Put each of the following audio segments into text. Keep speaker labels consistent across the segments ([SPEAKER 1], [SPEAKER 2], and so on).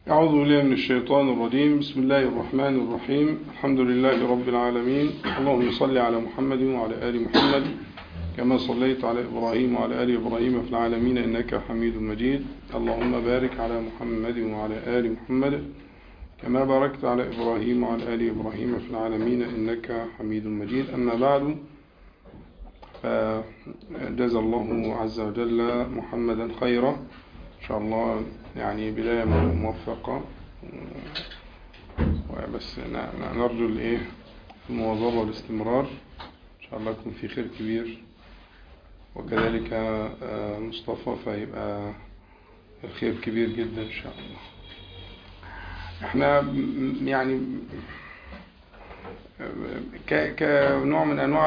[SPEAKER 1] أعوذ بالله من الشيطان الرجيم بسم الله الرحمن الرحيم الحمد لله رب العالمين اللهم صل على محمد وعلى آل محمد كما صليت على إبراهيم وعلى آل إبراهيم في العالمين إنك حميد مجيد اللهم بارك على محمد وعلى آل محمد كما باركت على إبراهيم وعلى آل إبراهيم في العالمين إنك حميد مجيد أما بعد فجزا الله عز وجل محمدا خيرا إن شاء الله يعني بداية موفقة بس نرجو الإيه المواظبة والاستمرار إن شاء الله يكون في خير كبير وكذلك مصطفى فيبقى الخير كبير جدا إن شاء الله احنا يعني كنوع من أنواع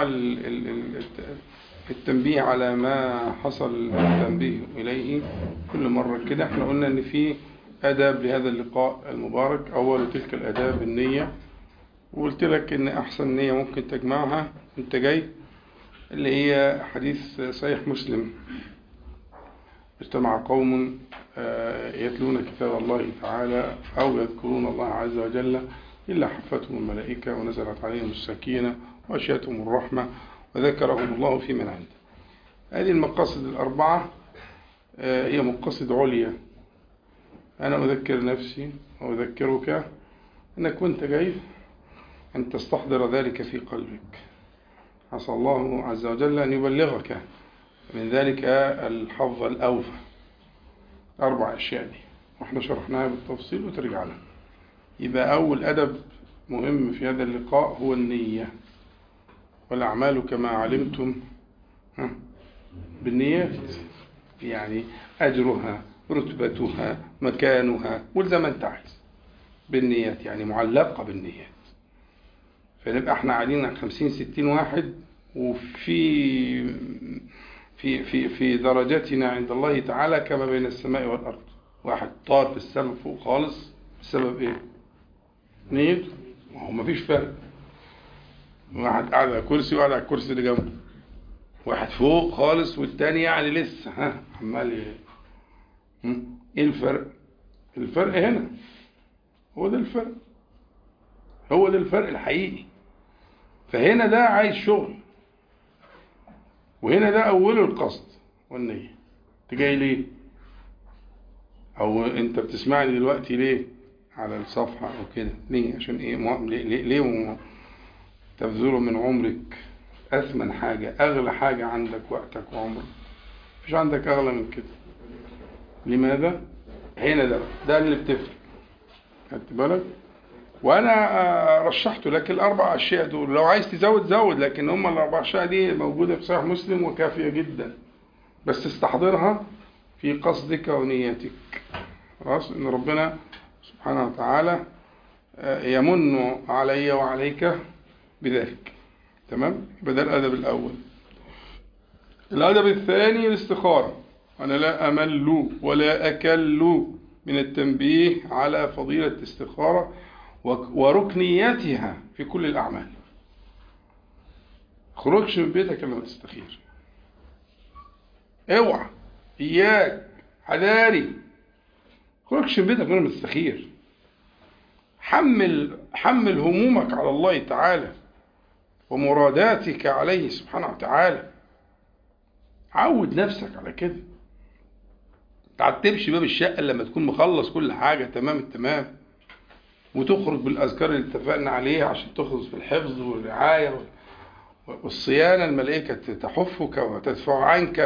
[SPEAKER 1] التنبيه على ما حصل التنبيه إليه كل مرة كده احنا قلنا ان في أداب لهذا اللقاء المبارك أول تلك الأداب النية وقلت لك ان أحسن نية ممكن تجمعها انت جاي اللي هي حديث صحيح مسلم اجتمع قوم يتلون كتاب الله تعالى أو يذكرون الله عز وجل إلا حفتهم الملائكة ونزلت عليهم السكينة وأشيتهم الرحمة وذكرهم الله في من عنده هذه المقاصد الأربعة هي مقاصد عليا أنا أذكر نفسي وأذكرك أنك وانت جاي أن تستحضر ذلك في قلبك عسى الله عز وجل أن يبلغك من ذلك الحظ الأوفى أربع أشياء دي وإحنا شرحناها بالتفصيل وترجع لها يبقى أول أدب مهم في هذا اللقاء هو النية والأعمال كما علمتم بالنيات يعني أجرها رتبتها مكانها والزمن انت عايز بالنيات يعني معلقة بالنيات فنبقى احنا قاعدين 50 60 واحد وفي في في في درجتنا عند الله تعالى كما بين السماء والأرض واحد طار في السماء فوق خالص بسبب ايه نيته ما هو مفيش فرق واحد قاعد على كرسي وقاعد على الكرسي اللي جنبه واحد فوق خالص والتاني يعني لسه ها عمال ايه الفرق الفرق هنا هو ده الفرق هو ده الفرق الحقيقي فهنا ده عايز شغل وهنا ده اوله القصد والنية انت جاي ليه او انت بتسمعني دلوقتي ليه على الصفحة او كده ليه عشان ايه مو... ليه, ليه, ليه تبذله من عمرك أثمن حاجة أغلى حاجة عندك وقتك وعمرك مفيش عندك أغلى من كده لماذا؟ هنا ده ده اللي بتفرق خدت بالك؟ وأنا رشحت لك الأربع أشياء دول لو عايز تزود زود لكن هم الأربع أشياء دي موجودة في صحيح مسلم وكافية جدا بس استحضرها في قصدك ونيتك خلاص إن ربنا سبحانه وتعالى يمن علي وعليك بذلك تمام يبقى ده الأدب الأول الأدب الثاني الاستخارة أنا لا أمل ولا أكل من التنبيه على فضيلة الاستخارة وركنيتها في كل الأعمال خرجش من بيتك لما تستخير اوعى إياك حذاري خرجش من بيتك لما تستخير حمل حمل همومك على الله تعالى ومراداتك عليه سبحانه وتعالى عود نفسك على كده تعتبش باب الشقة لما تكون مخلص كل حاجة تمام التمام وتخرج بالأذكار اللي اتفقنا عليها عشان تخلص في الحفظ والرعاية والصيانة الملائكة تحفك وتدفع عنك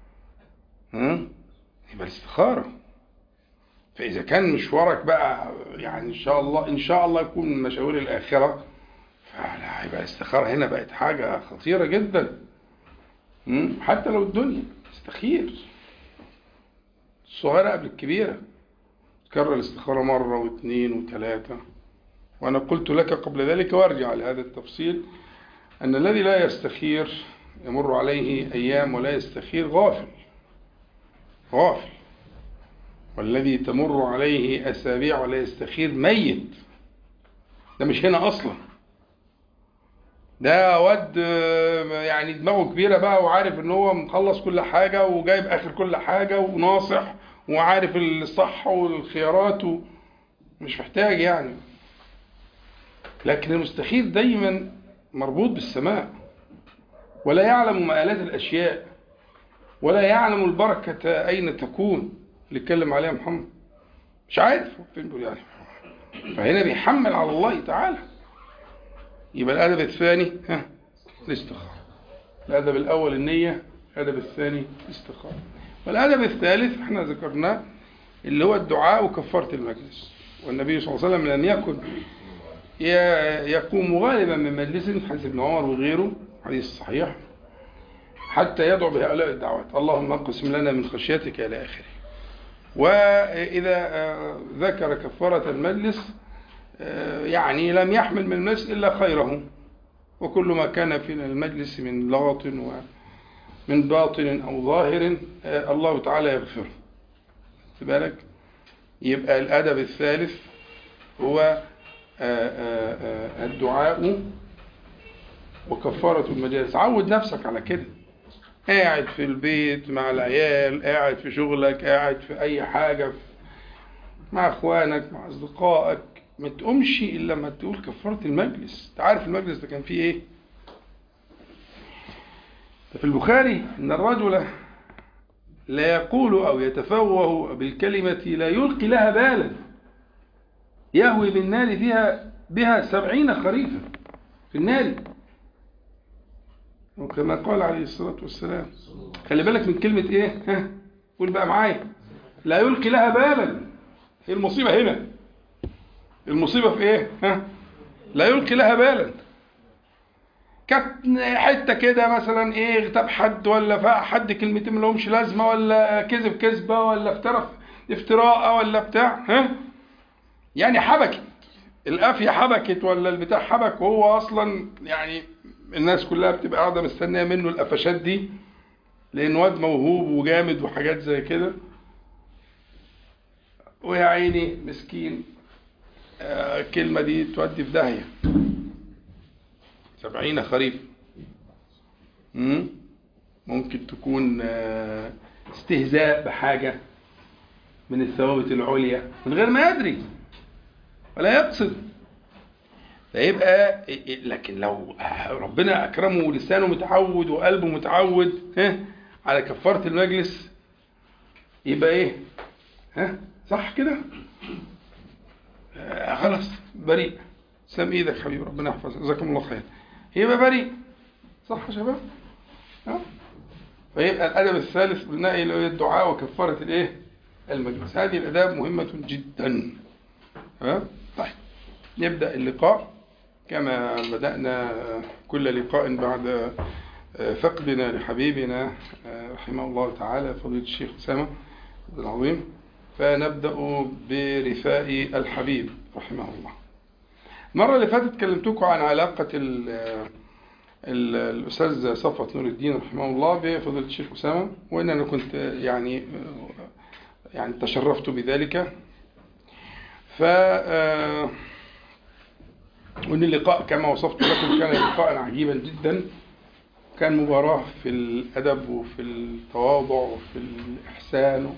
[SPEAKER 1] يبقى الاستخارة فإذا كان مشوارك بقى يعني إن شاء الله إن شاء الله يكون من مشاوير الآخرة فلا يبقى الاستخارة هنا بقت حاجة خطيرة جدا حتى لو الدنيا استخير الصغيرة قبل الكبيرة تكرر الاستخارة مرة واثنين وثلاثة وأنا قلت لك قبل ذلك وارجع لهذا التفصيل أن الذي لا يستخير يمر عليه أيام ولا يستخير غافل غافل والذي تمر عليه أسابيع ولا يستخير ميت ده مش هنا أصلا ده واد يعني دماغه كبيرة بقى وعارف ان هو مخلص كل حاجة وجايب اخر كل حاجة وناصح وعارف الصح والخيارات و... مش محتاج يعني لكن المستخير دايما مربوط بالسماء ولا يعلم مآلات الأشياء ولا يعلم البركة أين تكون اللي اتكلم عليها محمد مش عارف فين بيقول يعني فهنا بيحمل على الله تعالى يبقى الأدب الثاني ها الاستخارة الأدب الأول النية الأدب الثاني الاستخارة والأدب الثالث احنا ذكرناه اللي هو الدعاء وكفارة المجلس والنبي صلى الله عليه وسلم لم يكن يقوم غالبا من مجلس حديث ابن عمر وغيره حديث صحيح حتى يدعو بهؤلاء الدعوات اللهم اقسم لنا من خشيتك إلى آخره وإذا ذكر كفارة المجلس يعني لم يحمل من المجلس إلا خيره وكل ما كان في المجلس من لغط ومن باطن أو ظاهر الله تعالى يغفره بالك يبقى الأدب الثالث هو الدعاء وكفارة المجالس عود نفسك على كده قاعد في البيت مع العيال قاعد في شغلك قاعد في أي حاجة مع أخوانك مع أصدقائك ما تقومش إلا لما تقول كفارة المجلس أنت عارف المجلس ده كان فيه إيه في البخاري إن الرجل لا يقول أو يتفوه بالكلمة لا يلقي لها بالا يهوي بالنار فيها بها سبعين خريفا في النار وكما قال عليه الصلاة والسلام خلي بالك من كلمة ايه ها قول بقى معايا لا يلقي لها بالا ايه المصيبة هنا المصيبة في ايه ها لا يلقي لها بالا كانت حتة كده مثلا ايه اغتاب حد ولا فاق حد كلمتين ملهمش لازمة ولا كذب كذبة ولا افترى افتراء ولا بتاع ها يعني حبكت القافية حبكت ولا البتاع حبك وهو اصلا يعني الناس كلها بتبقى قاعدة مستنية منه القفشات دي لان واد موهوب وجامد وحاجات زي كده ويا عيني مسكين الكلمة دي تودي في داهية سبعين خريف ممكن تكون استهزاء بحاجة من الثوابت العليا من غير ما يدري ولا يقصد فيبقى لكن لو ربنا أكرمه ولسانه متعود وقلبه متعود ها على كفارة المجلس يبقى ايه ها صح كده آه خلاص بريء سلام ايدك حبيبي ربنا يحفظك جزاكم الله خير يبقى بريء صح يا شباب ها فيبقى الادب الثالث قلنا اللي هو الدعاء وكفاره الايه المجلس هذه الاداب مهمه جدا ها طيب نبدا اللقاء كما بدانا كل لقاء بعد فقدنا لحبيبنا رحمه الله تعالى فضيله الشيخ اسامه عبد العظيم فنبدا برثاء الحبيب رحمه الله المرة اللي فاتت كلمتكم عن علاقة ال ال الأستاذ صفوت نور الدين رحمه الله بفضيلة الشيخ أسامة وإن أنا كنت يعني يعني تشرفت بذلك ف وإن اللقاء كما وصفت لكم كان لقاء عجيبا جدا كان مباراة في الأدب وفي التواضع وفي الإحسان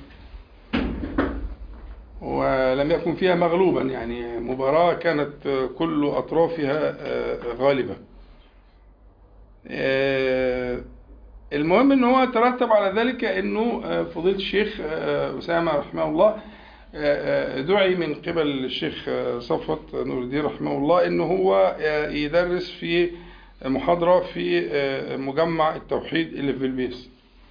[SPEAKER 1] ولم يكن فيها مغلوبا يعني مباراة كانت كل أطرافها غالبة المهم ان هو ترتب على ذلك انه فضيلة الشيخ أسامة رحمه الله دعي من قبل الشيخ صفوت نور الدين رحمه الله انه هو يدرس في محاضرة في مجمع التوحيد اللي في بلبيس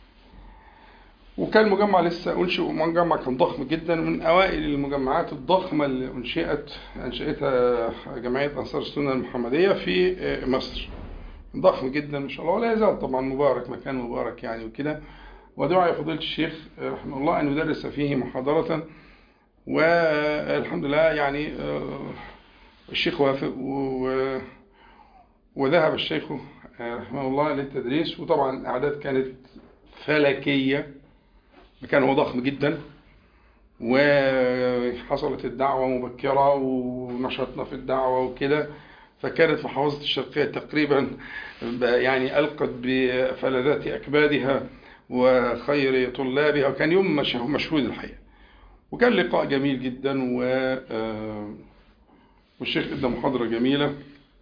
[SPEAKER 1] وكان المجمع لسه أنشئ مجمع كان ضخم جدا من أوائل المجمعات الضخمة اللي أنشئت أنشئتها جمعية أنصار السنة المحمدية في مصر ضخم جدا ما شاء الله ولا يزال طبعا مبارك مكان مبارك يعني وكده ودعي فضيلة الشيخ رحمه الله أن يدرس فيه محاضرة والحمد لله يعني الشيخ وافق وذهب الشيخ رحمه الله للتدريس وطبعا الأعداد كانت فلكية مكان هو ضخم جدا وحصلت الدعوة مبكرة ونشطنا في الدعوة وكده فكانت محافظة الشرقية تقريبا يعني ألقت بفلذات أكبادها وخير طلابها وكان يوم مشهود الحقيقة وكان لقاء جميل جدا و والشيخ ادى محاضرة جميلة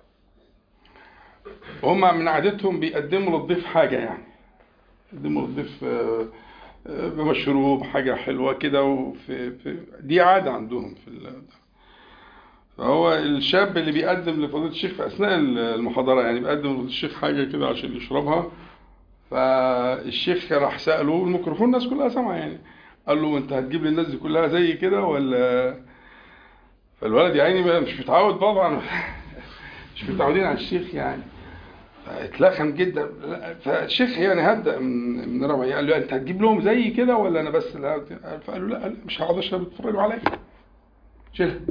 [SPEAKER 1] وهم من عادتهم بيقدموا للضيف حاجة يعني يقدموا للضيف آه، آه، بمشروب حاجة حلوة كده وفي في دي عادة عندهم في ال- فهو الشاب اللي بيقدم لفضيلة الشيخ في أثناء المحاضرة يعني بيقدم لفضيلة الشيخ حاجة كده عشان يشربها فالشيخ راح سأله الميكروفون الناس كلها سامعة يعني قال له انت هتجيب للناس دي كلها زي كده ولا فالولد يا عيني بقى مش متعود طبعا مش متعودين على الشيخ يعني اتلخم جدا لا، فالشيخ يعني هدأ من من روعي قال له انت هتجيب لهم زي كده ولا انا بس اللي هت- فقال له لا لا، مش هقعد اشرب يتفرجوا عليا شيلها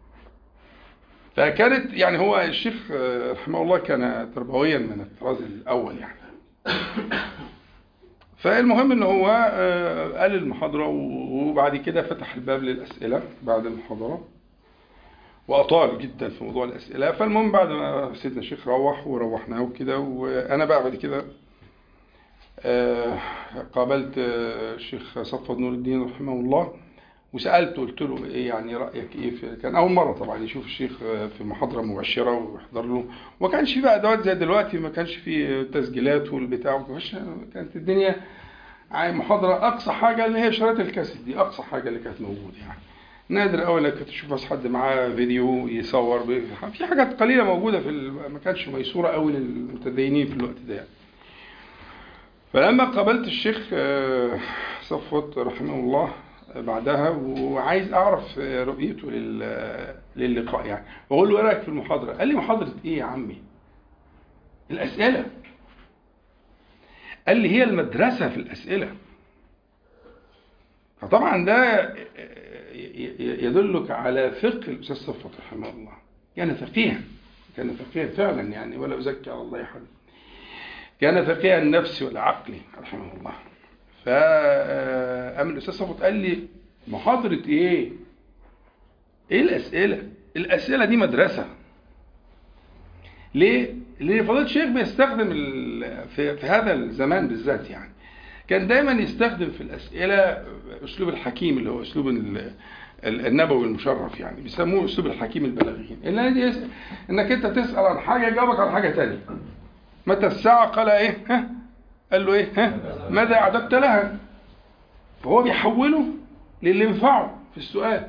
[SPEAKER 1] فكانت يعني هو الشيخ آه، رحمه الله كان تربويا من الطراز الاول يعني فالمهم ان هو آه، قال المحاضره وبعد كده فتح الباب للاسئله بعد المحاضره واطال جدا في موضوع الاسئله فالمهم بعد ما سيدنا الشيخ روح وروحناه وكده وانا بقى بعد كده آه، قابلت آه، الشيخ صفوت نور الدين رحمه الله وسالته قلت له ايه يعني رايك ايه في كان اول مره طبعا يشوف الشيخ آه، في محاضره مباشره ويحضر له وما كانش في بقى ادوات زي دلوقتي ما كانش في تسجيلات والبتاع وما كانش- كانت الدنيا عاي- محاضره اقصى حاجه اللي هي شرايط الكاسيت دي اقصى حاجه اللي كانت موجوده يعني نادر قوي انك تشوف بس حد معاه فيديو يصور ب- في حاجات قليله موجوده في ال- ما كانش ميسوره قوي للمتدينين في الوقت ده يعني. فلما قابلت الشيخ آه، صفوت رحمه الله آه، بعدها وعايز اعرف آه، رؤيته لل- للقاء يعني بقول له ايه رايك في المحاضره قال لي محاضره ايه يا عمي الاسئله قال لي هي المدرسه في الاسئله فطبعا ده يدلك على فقه الاستاذ صفوت رحمه الله كان فقيها كان فقيها فعلا يعني ولا ازكي على الله احد كان فقيها النفس والعقل رحمه الله فأما الأستاذ صفوت قال لي محاضرة إيه؟ إيه الأسئلة؟ الأسئلة دي مدرسة ليه؟ لأن فضيلة الشيخ بيستخدم ال- في, في هذا الزمان بالذات يعني كان دايما يستخدم في الأسئلة أسلوب الحكيم اللي هو أسلوب ال- ال- النبوي المشرف يعني بيسموه أسلوب الحكيم البلاغيين اللي دي يس- إنك أنت تسأل عن حاجة يجاوبك عن حاجة تانية متى الساعة قال إيه؟ ها؟ قال له إيه؟ ها؟ ماذا أعددت لها؟ فهو بيحوله للي ينفعه في السؤال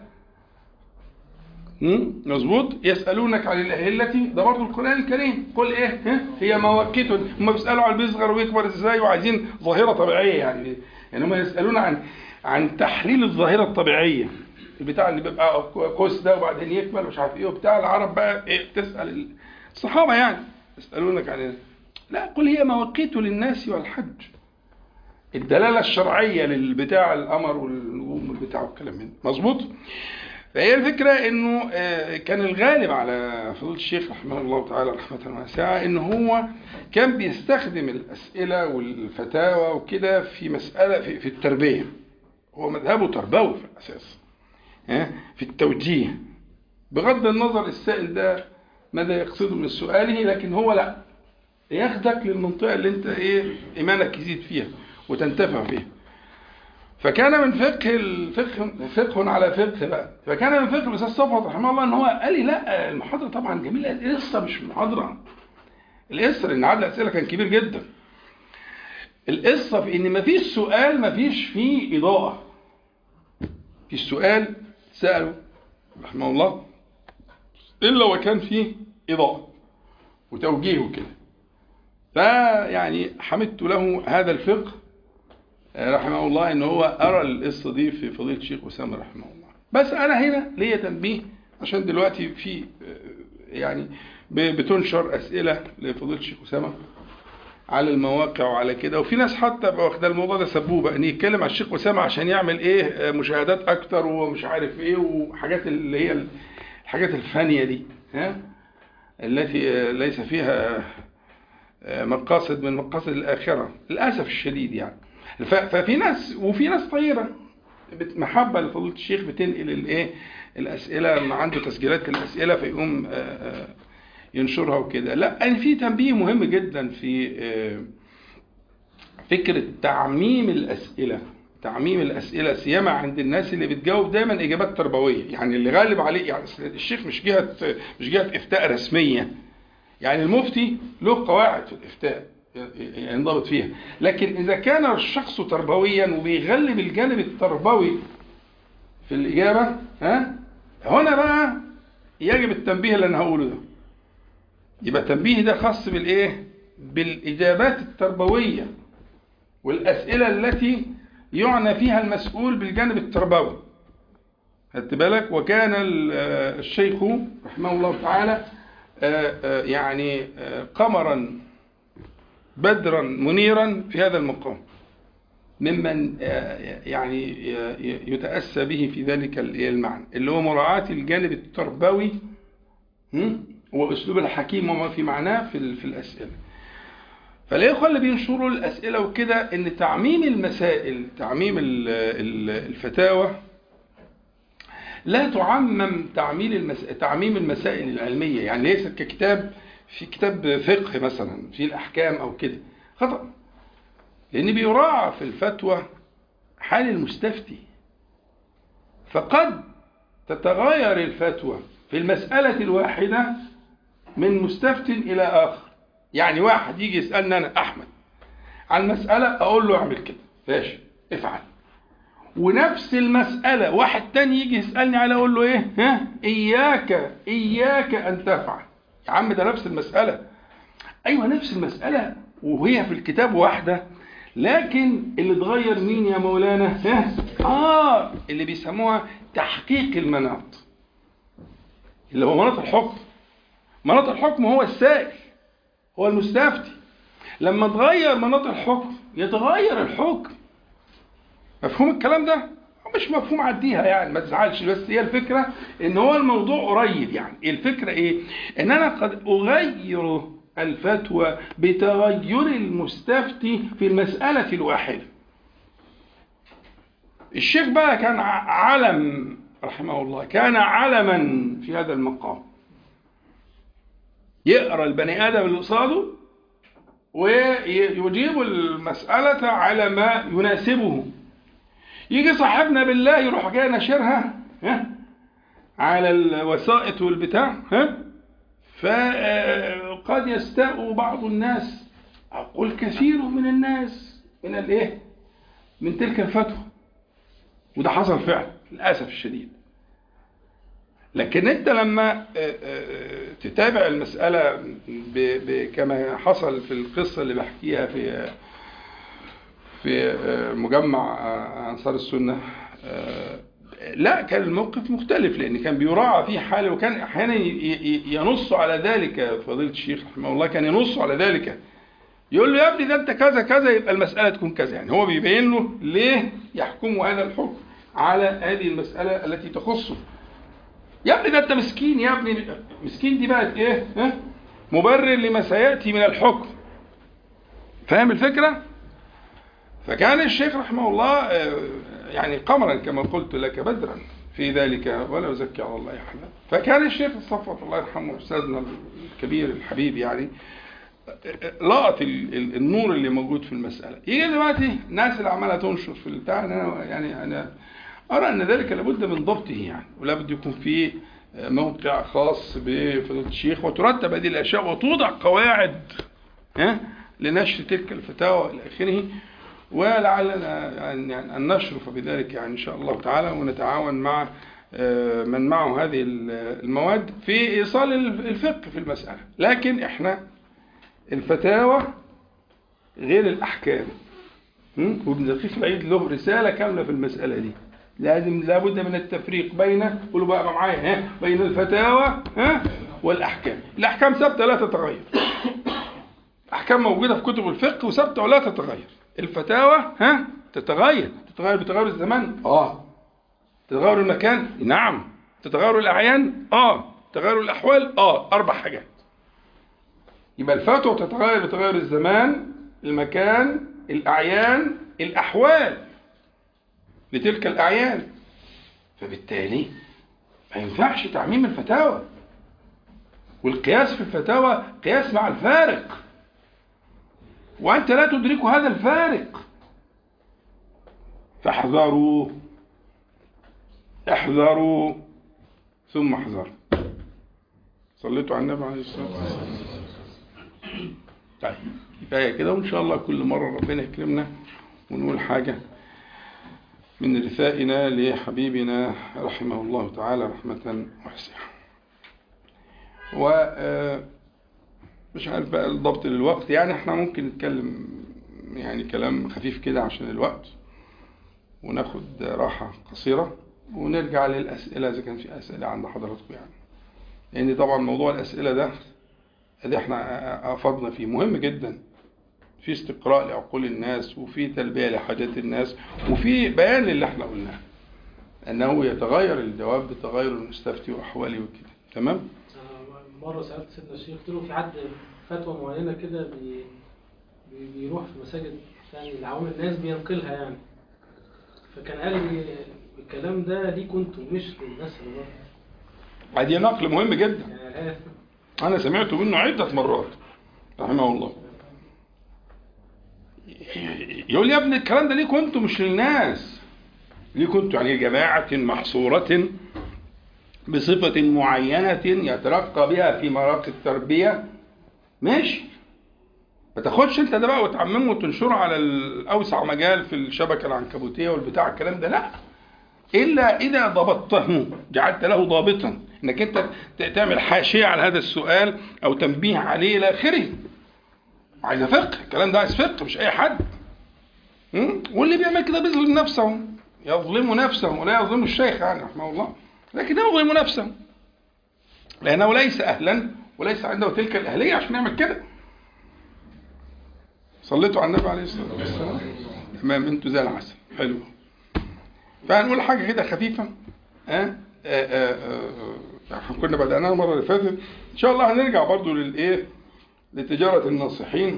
[SPEAKER 1] مم؟ مظبوط يسألونك عن الأهلة ده برضه القرآن الكريم قل إيه ها؟ هي مواقيت هم بيسألوا عن بيصغر ويكبر إزاي وعايزين ظاهرة طبيعية يعني يعني هم يسألون عن عن تحليل الظاهرة الطبيعية البتاع اللي بيبقى قوس ده وبعدين يكمل مش عارف إيه وبتاع العرب بقى إيه تسأل الصحابة يعني يسألونك عن إيه؟ لا قل هي مواقيت للناس والحج الدلالة الشرعية للبتاع الأمر والنجوم والبتاع والكلام من ده. مظبوط فهي الفكرة انه آه، كان الغالب على فضيلة الشيخ رحمه الله تعالى رحمة واسعة ان هو كان بيستخدم الأسئلة والفتاوى وكده في مسألة في, في التربية هو مذهبه تربوي في الأساس ها؟ في التوجيه بغض النظر السائل ده ماذا يقصده من سؤاله لكن هو لا ياخدك للمنطقة اللي انت ايه ايمانك يزيد فيها وتنتفع فيها فكان من فقه الفقه فقه على فقه بقى فكان من فقه الاستاذ صفوت رحمه الله ان هو قال لي لا المحاضره طبعا جميله القصه مش محاضره القصه لان عدد الاسئله كان كبير جدا القصه في ان مفيش سؤال مفيش فيه اضاءه في السؤال ساله رحمه الله الا وكان فيه اضاءه وتوجيه وكده فيعني حمدت له هذا الفقه رحمه الله ان هو ارى القصه دي في فضيله الشيخ اسامه رحمه الله بس انا هنا ليا تنبيه عشان دلوقتي في يعني بتنشر اسئله لفضيله الشيخ اسامه على المواقع وعلى كده وفي ناس حتى واخده الموضوع ده سبوبه ان يتكلم على الشيخ اسامه عشان يعمل ايه مشاهدات اكتر ومش عارف ايه وحاجات اللي هي الحاجات الفانيه دي ها التي ليس فيها مقاصد من مقاصد الاخره للاسف الشديد يعني ففي ناس وفي ناس طيبه محبه لفضيله الشيخ بتنقل الايه الاسئله ما عنده تسجيلات الاسئله فيقوم ينشرها وكده لا يعني في تنبيه مهم جدا في فكره تعميم الاسئله تعميم الاسئله سيما عند الناس اللي بتجاوب دايما اجابات تربويه يعني اللي غالب عليه يعني أصل الشيخ مش جهه مش جهه افتاء رسميه يعني المفتي له قواعد في الافتاء ينضبط فيها لكن اذا كان الشخص تربويا وبيغلب الجانب التربوي في الاجابه ها هنا بقى يجب التنبيه اللي انا هقوله ده يبقى التنبيه ده خاص بالايه بالاجابات التربويه والاسئله التي يعنى فيها المسؤول بالجانب التربوي خدت بالك وكان الشيخ رحمه الله تعالى يعني قمرا بدرا منيرا في هذا المقام ممن يعني يتأسى به في ذلك المعنى اللي هو مراعاة الجانب التربوي وأسلوب الحكيم وما في معناه في, في الأسئلة فالإخوة اللي بينشروا الأسئلة وكده إن تعميم المسائل تعميم الفتاوى لا تعمم تعميم المسائل تعميم المسائل العلمية يعني ليس ككتاب في كتاب فقه مثلا في الأحكام أو كده خطأ لأن بيراعى في الفتوى حال المستفتي فقد تتغير الفتوى في المسألة الواحدة من مستفت إلى آخر يعني واحد يجي يسألني أنا أحمد عن مسألة أقول له اعمل كده ماشي افعل ونفس المسألة واحد تاني يجي يسألني على أقول له إيه ها إياك إياك أن تفعل يا عم ده نفس المسألة أيوة نفس المسألة وهي في الكتاب واحدة لكن اللي اتغير مين يا مولانا ها آه اللي بيسموها تحقيق المناط اللي هو مناط الحكم مناط الحكم هو السائل هو المستفتي لما تغير مناط الحكم يتغير الحكم مفهوم الكلام ده مش مفهوم عديها يعني ما تزعلش بس هي الفكرة ان هو الموضوع قريب يعني الفكرة ايه ان انا قد اغير الفتوى بتغير المستفتي في المسألة الواحدة الشيخ بقى كان علم رحمه الله كان علما في هذا المقام يقرا البني ادم اللي قصاده ويجيب المسألة على ما يناسبه يجي صاحبنا بالله يروح جاي ناشرها ها على الوسائط والبتاع ها فقد يستاء بعض الناس أقول كثير من الناس من الايه من تلك الفتوى وده حصل فعلا للاسف الشديد لكن انت لما تتابع المسألة كما حصل في القصة اللي بحكيها في في مجمع أنصار السنة لا كان الموقف مختلف لأن كان بيراعى فيه حالة وكان أحيانا ينص على ذلك فضيلة الشيخ رحمه الله كان ينص على ذلك يقول له يا ابني ده أنت كذا كذا يبقى المسألة تكون كذا يعني هو بيبين له ليه يحكم هذا الحكم على هذه المسألة التي تخصه يا ابني ده انت مسكين يا ابني مسكين دي بقت ايه ها مبرر لما سياتي من الحكم فاهم الفكره فكان الشيخ رحمه الله يعني قمرا كما قلت لك بدرا في ذلك ولا ازكي على الله احدا فكان الشيخ الصفوت الله يرحمه استاذنا الكبير الحبيب يعني لقط النور اللي موجود في المساله يجي دلوقتي الناس اللي عماله تنشر في البتاع انا يعني انا أرى أن ذلك لابد من ضبطه يعني ولابد يكون فيه موقع خاص بفضيلة الشيخ وترتب هذه الأشياء وتوضع قواعد ها لنشر تلك الفتاوى إلى آخره ولعلنا يعني أن نشرف بذلك يعني إن شاء الله تعالى ونتعاون مع من معه هذه المواد في إيصال الفقه في المسألة لكن إحنا الفتاوى غير الأحكام وابن دقيق العيد له رسالة كاملة في المسألة دي لازم لابد من التفريق بين قولوا بقى معايا ها بين الفتاوى ها والاحكام الاحكام ثابته لا تتغير احكام موجوده في كتب الفقه وثابته ولا تتغير الفتاوى ها تتغير تتغير بتغير الزمان اه تتغير المكان نعم تتغير الاعيان اه تغير الاحوال اه اربع حاجات يبقى الفتوى تتغير بتغير الزمان المكان الاعيان الاحوال لتلك الأعيان فبالتالي ما ينفعش تعميم الفتاوى والقياس في الفتاوى قياس مع الفارق وأنت لا تدرك هذا الفارق فاحذروا احذروا ثم احذروا صليتوا على النبي عليه الصلاة والسلام طيب كفاية كده وإن شاء الله كل مرة ربنا يكرمنا ونقول حاجة من رثائنا لحبيبنا رحمه الله تعالى رحمة واسعة و مش عارف بقى الضبط للوقت يعني احنا ممكن نتكلم يعني كلام خفيف كده عشان الوقت وناخد راحة قصيرة ونرجع للأسئلة إذا كان في أسئلة عند حضراتكم يعني لأن يعني طبعا موضوع الأسئلة ده اللي احنا أفضنا فيه مهم جدا في استقراء لعقول الناس وفي تلبية لحاجات الناس وفي بيان للي احنا قلناه أنه يتغير الجواب بتغير المستفتي وأحواله وكده تمام؟
[SPEAKER 2] مرة سألت سيدنا الشيخ قلت له في حد فتوى معينة كده بي بي بيروح في مساجد يعني لعوام الناس بينقلها يعني فكان قال لي الكلام ده ليكوا انتوا مش للناس اللي بره
[SPEAKER 1] هذه نقل مهم جدا
[SPEAKER 2] يعني
[SPEAKER 1] أنا سمعته منه عدة مرات رحمه الله يقول يا ابني الكلام ده ليكوا انتوا مش للناس ليكوا انتوا يعني جماعة محصورة بصفة معينة يترقى بها في مراقي التربية ماشي ما تاخدش انت ده بقى وتعممه وتنشره على الاوسع مجال في الشبكة العنكبوتية والبتاع الكلام ده لا الا اذا ضبطته جعلت له ضابطا انك انت تعمل حاشية على هذا السؤال او تنبيه عليه الى اخره عايز فقه الكلام ده عايز فقه مش اي حد واللي بيعمل كده بيظلم نفسه يظلم نفسه ولا يظلم الشيخ يعني رحمه الله لكن يظلم نفسه لأنه ليس أهلا وليس عنده تلك الأهلية عشان يعمل كده صليتوا على النبي عليه الصلاة والسلام تمام انتوا زي العسل حلو فهنقول حاجة كده خفيفة ها احنا كنا بدأناها المرة اللي فاتت إن شاء الله هنرجع برضو للإيه لتجارة الناصحين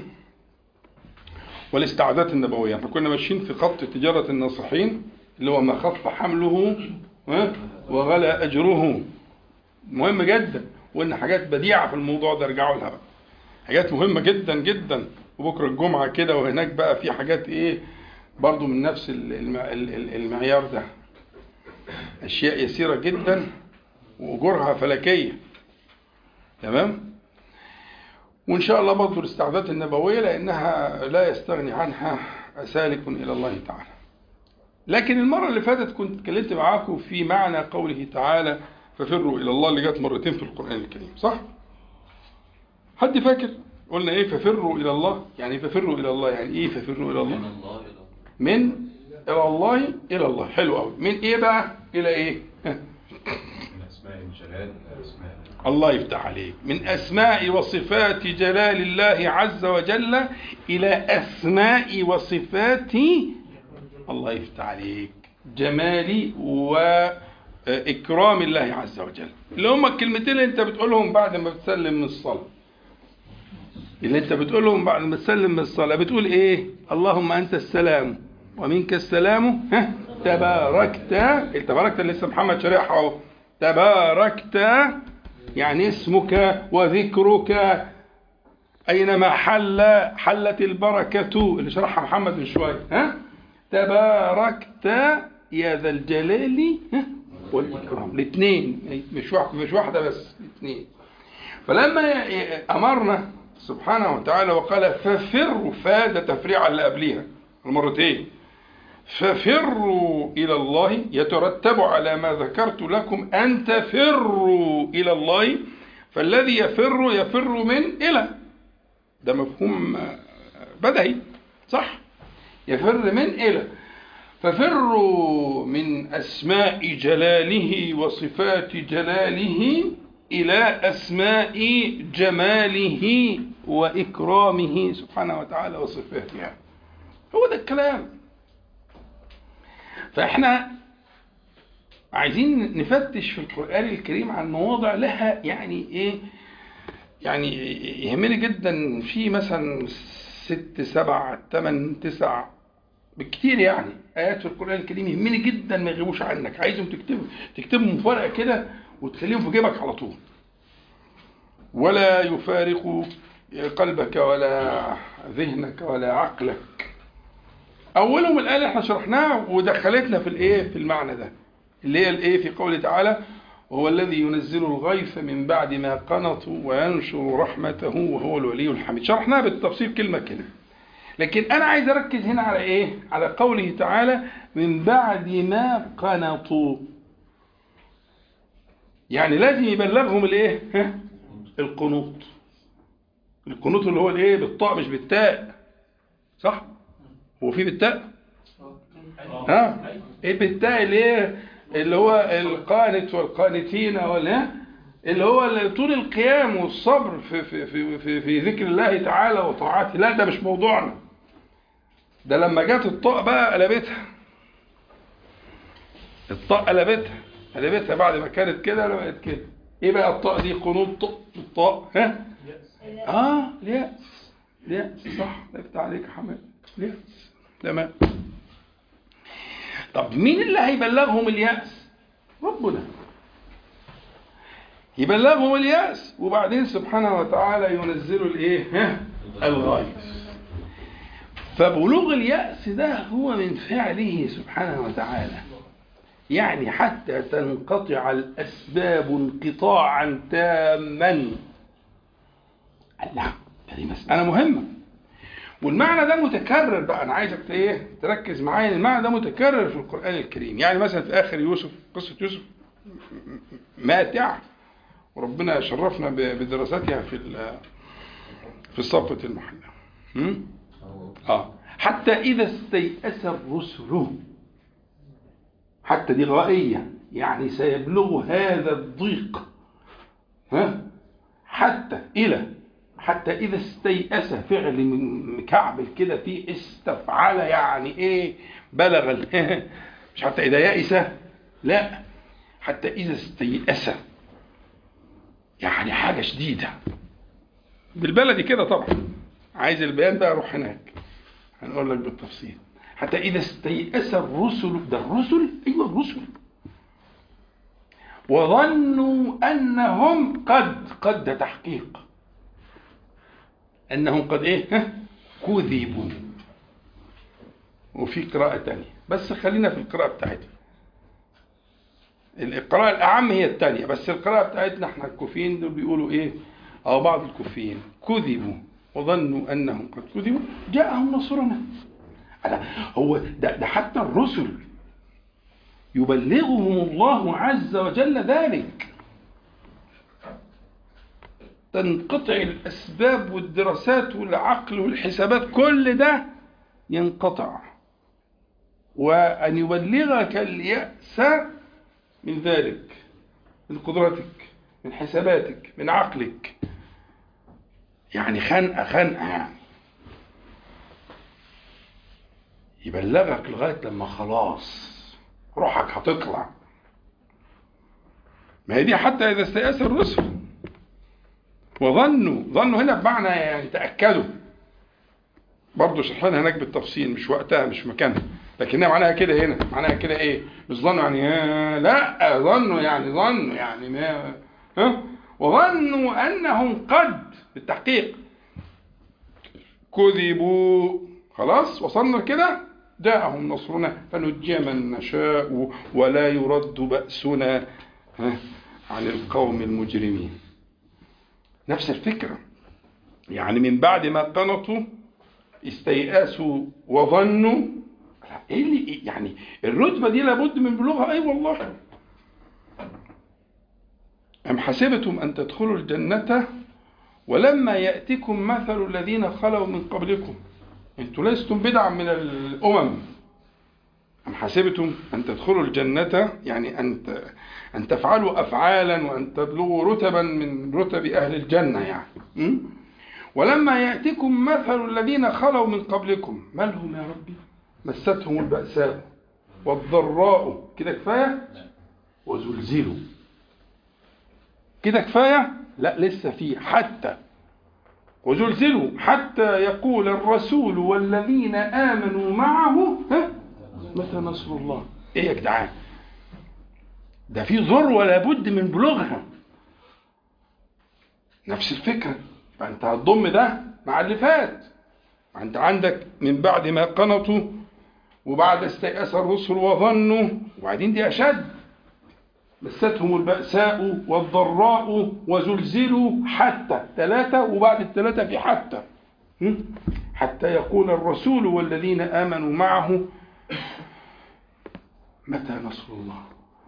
[SPEAKER 1] والاستعادات النبوية احنا كنا ماشيين في خط تجارة الناصحين اللي هو ما خف حمله وغلى أجره مهم جدا وإن حاجات بديعة في الموضوع ده ارجعوا لها بقى حاجات مهمة جدا جدا وبكرة الجمعة كده وهناك بقى في حاجات إيه برضو من نفس المعيار ده أشياء يسيرة جدا وأجورها فلكية تمام وإن شاء الله برضو الاستعدادات النبوية لأنها لا يستغني عنها سالك إلى الله تعالى لكن المرة اللي فاتت كنت اتكلمت معاكم في معنى قوله تعالى ففروا إلى الله اللي جت مرتين في القرآن الكريم صح؟ حد فاكر؟ قلنا إيه ففروا إلى الله يعني ففروا إلى الله يعني إيه ففروا إلى الله؟ من إلى الله إلى الله حلو قوي من إيه بقى؟ إلى إيه؟
[SPEAKER 3] من أسماء الجلال أسماء
[SPEAKER 1] الله يفتح عليك من أسماء وصفات جلال الله عز وجل إلى أسماء وصفات الله يفتح عليك جمالي وإكرام الله عز وجل اللي هم الكلمتين اللي انت بتقولهم بعد ما بتسلم من الصلاة اللي انت بتقولهم بعد ما تسلم من الصلاة بتقول ايه اللهم انت السلام ومنك السلام ها تباركت تباركت اللي لسه محمد شريحة اهو تباركت يعني اسمك وذكرك أينما حل حلت البركة اللي شرحها محمد من شوية ها تباركت يا ذا الجلال والإكرام الاثنين مش واحدة مش واحدة بس الاثنين فلما أمرنا سبحانه وتعالى وقال ففروا فاد تفريع اللي قبليها المرتين ففروا إلى الله يترتب على ما ذكرت لكم أن تفروا إلى الله فالذي يفر يفر من إلى ده مفهوم بدهي صح يفر من إلى ففروا من أسماء جلاله وصفات جلاله إلى أسماء جماله وإكرامه سبحانه وتعالى وصفاته يعني. هو ده الكلام فإحنا عايزين نفتش في القرآن الكريم عن مواضع لها يعني إيه يعني يهمني جدا في مثلا ست سبع ثمان تسع بالكتير يعني آيات في القرآن الكريم يهمني جدا ما يغيبوش عنك عايزهم تكتبهم تكتبهم في ورقة كده وتخليهم في جيبك على طول ولا يفارق قلبك ولا ذهنك ولا عقلك اولهم الايه اللي احنا شرحناها ودخلتنا في الايه في المعنى ده اللي هي الايه في قوله تعالى هو الذي ينزل الغيث من بعد ما قنطوا وينشر رحمته وهو الولي الحميد شرحناها بالتفصيل كلمه كلمه لكن انا عايز اركز هنا على ايه على قوله تعالى من بعد ما قنطوا يعني لازم يبلغهم الايه ها؟ القنوط القنوط اللي هو الايه بالطاء مش بالتاء صح هو في بالتاء ها ايه بالتاء اللي هي اللي هو القانت والقانتين ولا اللي هو اللي طول القيام والصبر في في في في, في ذكر الله تعالى وطاعته لا ده مش موضوعنا ده لما جت الطاء بقى قلبتها الطاء قلبتها قلبتها بعد ما كانت كده بقت كده ايه بقى الطاء دي قنوط طاء الطاء ها اه الياس الياس صح لفت عليك يا حماد الياس تمام طب مين اللي هيبلغهم الياس ربنا يبلغهم الياس وبعدين سبحانه وتعالى ينزل الايه ها الغيث فبلوغ اليأس ده هو من فعله سبحانه وتعالى يعني حتى تنقطع الأسباب انقطاعا تاما الله هذه مسألة مهمة والمعنى ده متكرر بقى أنا عايزك ت- إيه تركز معايا المعنى ده متكرر في القرآن الكريم يعني مثلا في آخر يوسف قصة يوسف ماتع وربنا شرفنا ب- بدراستها في ال- في الصفة المحلى هم؟ آه. حتى إذا استيأس الرسل حتى دي غائية يعني سيبلغ هذا الضيق ها حتى إلى حتى إذا استيأس فعل من مكعبل كده في استفعل يعني إيه بلغ ال- مش حتى إذا يأس لا حتى إذا استيأس يعني حاجة شديدة بالبلدي كده طبعا عايز البيان بقى روح هناك هنقول لك بالتفصيل حتى إذا استيأس الرسل ده الرسل أيوة الرسل وظنوا أنهم قد قد ده تحقيق أنهم قد إيه ها؟ كذبوا وفي قراءة تانية بس خلينا في القراءة بتاعتنا القراءة الأعم هي التانية بس القراءة بتاعتنا احنا الكوفيين دول بيقولوا إيه أو بعض الكوفيين كذبوا وظنوا أنهم قد كذبوا جاءهم نصرنا ألا هو ده, ده حتى الرسل يبلغهم الله عز وجل ذلك تنقطع الأسباب والدراسات والعقل والحسابات كل ده ينقطع وأن يبلغك اليأس من ذلك من قدرتك من حساباتك من عقلك يعني خنقة خنقة يعني يبلغك لغاية لما خلاص روحك هتطلع ما هي دي حتى إذا استيأس الرسل وظنوا ظنوا هنا بمعنى يعني تأكدوا برضه شرحنا هناك بالتفصيل مش وقتها مش مكانها لكنها معناها كده هنا معناها كده ايه مش ظنوا يعني آه لا ظنوا يعني ظنوا يعني ما ها وظنوا انهم قد بالتحقيق كذبوا خلاص وصلنا كده جاءهم نصرنا فنجي من نشاء ولا يرد بأسنا ها، عن القوم المجرمين نفس الفكرة يعني من بعد ما قنطوا استيأسوا وظنوا لا، ايه اللي إيه يعني الرتبة دي لابد من بلوغها اي والله أم حسبتم أن تدخلوا الجنة ولما يأتكم مثل الذين خلوا من قبلكم انتوا لستم بدعا من الأمم أم حسبتم أن تدخلوا الجنة يعني أن ت- أن تفعلوا أفعالا وأن تبلغوا رتبا من رتب أهل الجنة يعني م? ولما يأتكم مثل الذين خلوا من قبلكم ما لهم يا ربي مستهم البأساء والضراء كده كفاية وزلزلوا كده كفاية لا لسه في حتى وزلزلوا حتى يقول الرسول والذين آمنوا معه ها متى نصر الله ايه يا جدعان ده في ذروة لابد من بلوغها نفس الفكرة فأنت هتضم ده مع اللي فات أنت عندك من بعد ما قنطوا وبعد استيأس الرسل وظنوا وبعدين دي أشد مستهم البأساء والضراء وزلزلوا حتى ثلاثة وبعد الثلاثة في حتى هم؟ حتى يقول الرسول والذين آمنوا معه متى نصر الله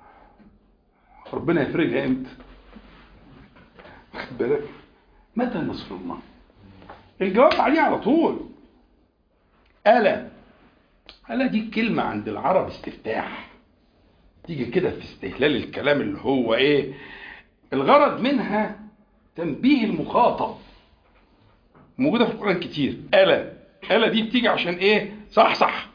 [SPEAKER 1] ربنا يفرجها امتى واخد بالك متى نصر الله الجواب عليه على طول ألا ألا دي كلمة عند العرب استفتاح تيجي كده في استهلال الكلام اللي هو ايه الغرض منها تنبيه المخاطب موجودة في القرآن كتير ألا ألا دي بتيجي عشان ايه صح صح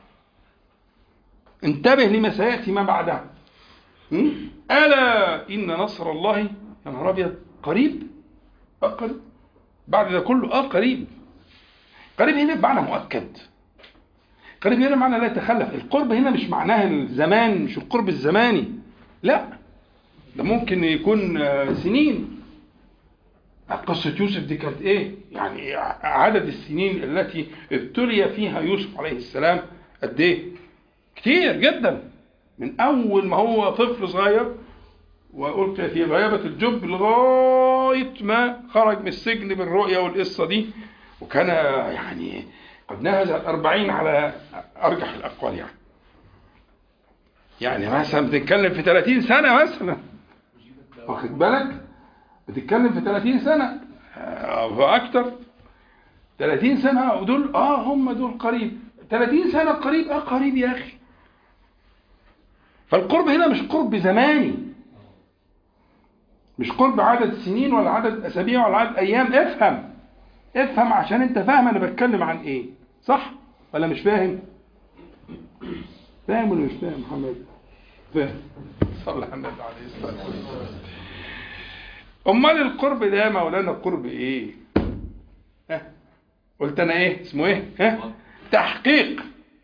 [SPEAKER 1] انتبه لما سيأتي ما بعدها م? ألا إن نصر الله يا نهار أبيض قريب أه قريب بعد ده كله أه قريب قريب هنا بمعنى مؤكد قريب هنا معنى لا يتخلف القرب هنا مش معناها الزمان مش القرب الزماني لا ده ممكن يكون آه، سنين قصة يوسف دي كانت ايه يعني عدد السنين التي ابتلي فيها يوسف عليه السلام قد ايه كتير جدا من اول ما هو طفل صغير والقي في غيابة الجب لغاية ما خرج من السجن بالرؤيا والقصة دي وكان يعني قد نهز الأربعين على أرجح الأقوال يعني يعني مثلا بتتكلم في 30 سنة مثلا واخد بالك بتتكلم في 30 سنة آه، فأكتر 30 سنة ودول اه هم دول قريب 30 سنة قريب اه قريب يا أخي فالقرب هنا مش قرب زماني مش قرب عدد سنين ولا عدد أسابيع ولا عدد أيام افهم افهم عشان انت فاهم انا بتكلم عن ايه صح ولا مش فاهم فاهم ولا مش فاهم محمد فاهم صلى على النبي عليه الصلاه والسلام امال القرب ده يا مولانا قرب ايه ها قلت انا ايه اسمه ايه ها تحقيق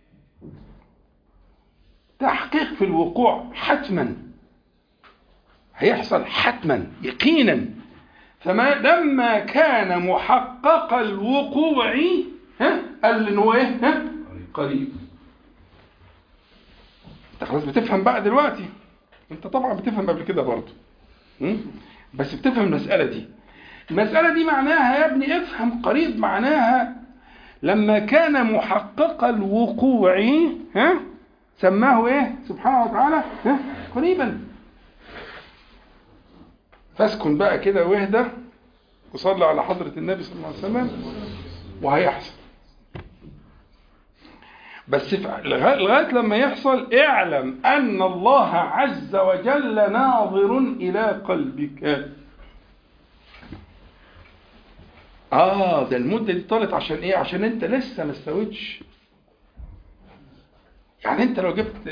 [SPEAKER 1] تحقيق في الوقوع حتما هيحصل حتما يقينا فما لما كان محقق الوقوع ها قال ان هو ايه ها قريب انت خلاص بتفهم بقى دلوقتي انت طبعا بتفهم قبل كده برضه م? بس بتفهم المسألة دي المسألة دي معناها يا ابني افهم قريب معناها لما كان محقق الوقوع ها سماه ايه سبحانه وتعالى ها قريبا فاسكن بقى كده واهدى وصلي على حضرة النبي صلى الله عليه وسلم وهيحصل بس في- لغاية لغاية لما يحصل اعلم أن الله عز وجل ناظر إلى قلبك آه ده المدة دي طالت عشان إيه؟ عشان أنت لسه ما استويتش يعني أنت لو جبت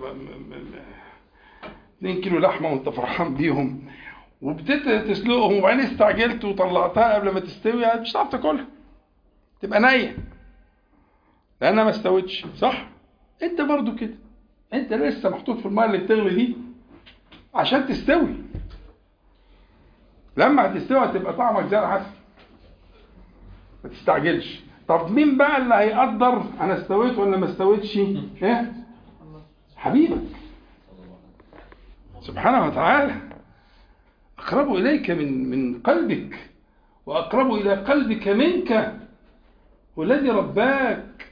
[SPEAKER 1] 2 كيلو لحمة وأنت فرحان بيهم وابتديت تسلقهم وبعدين استعجلت وطلعتها قبل ما تستوي يعني مش هتعرف تاكلها تبقى نية لأنها ما استوتش صح؟ أنت برضو كده أنت لسه محطوط في المية اللي بتغلي دي عشان تستوي لما هتستوي هتبقى طعمك زي العسل ما تستعجلش طب مين بقى اللي هيقدر انا استويت ولا ما استويتش ايه حبيبك سبحانه وتعالى أقرب إليك من من قلبك وأقرب إلى قلبك منك والذي رباك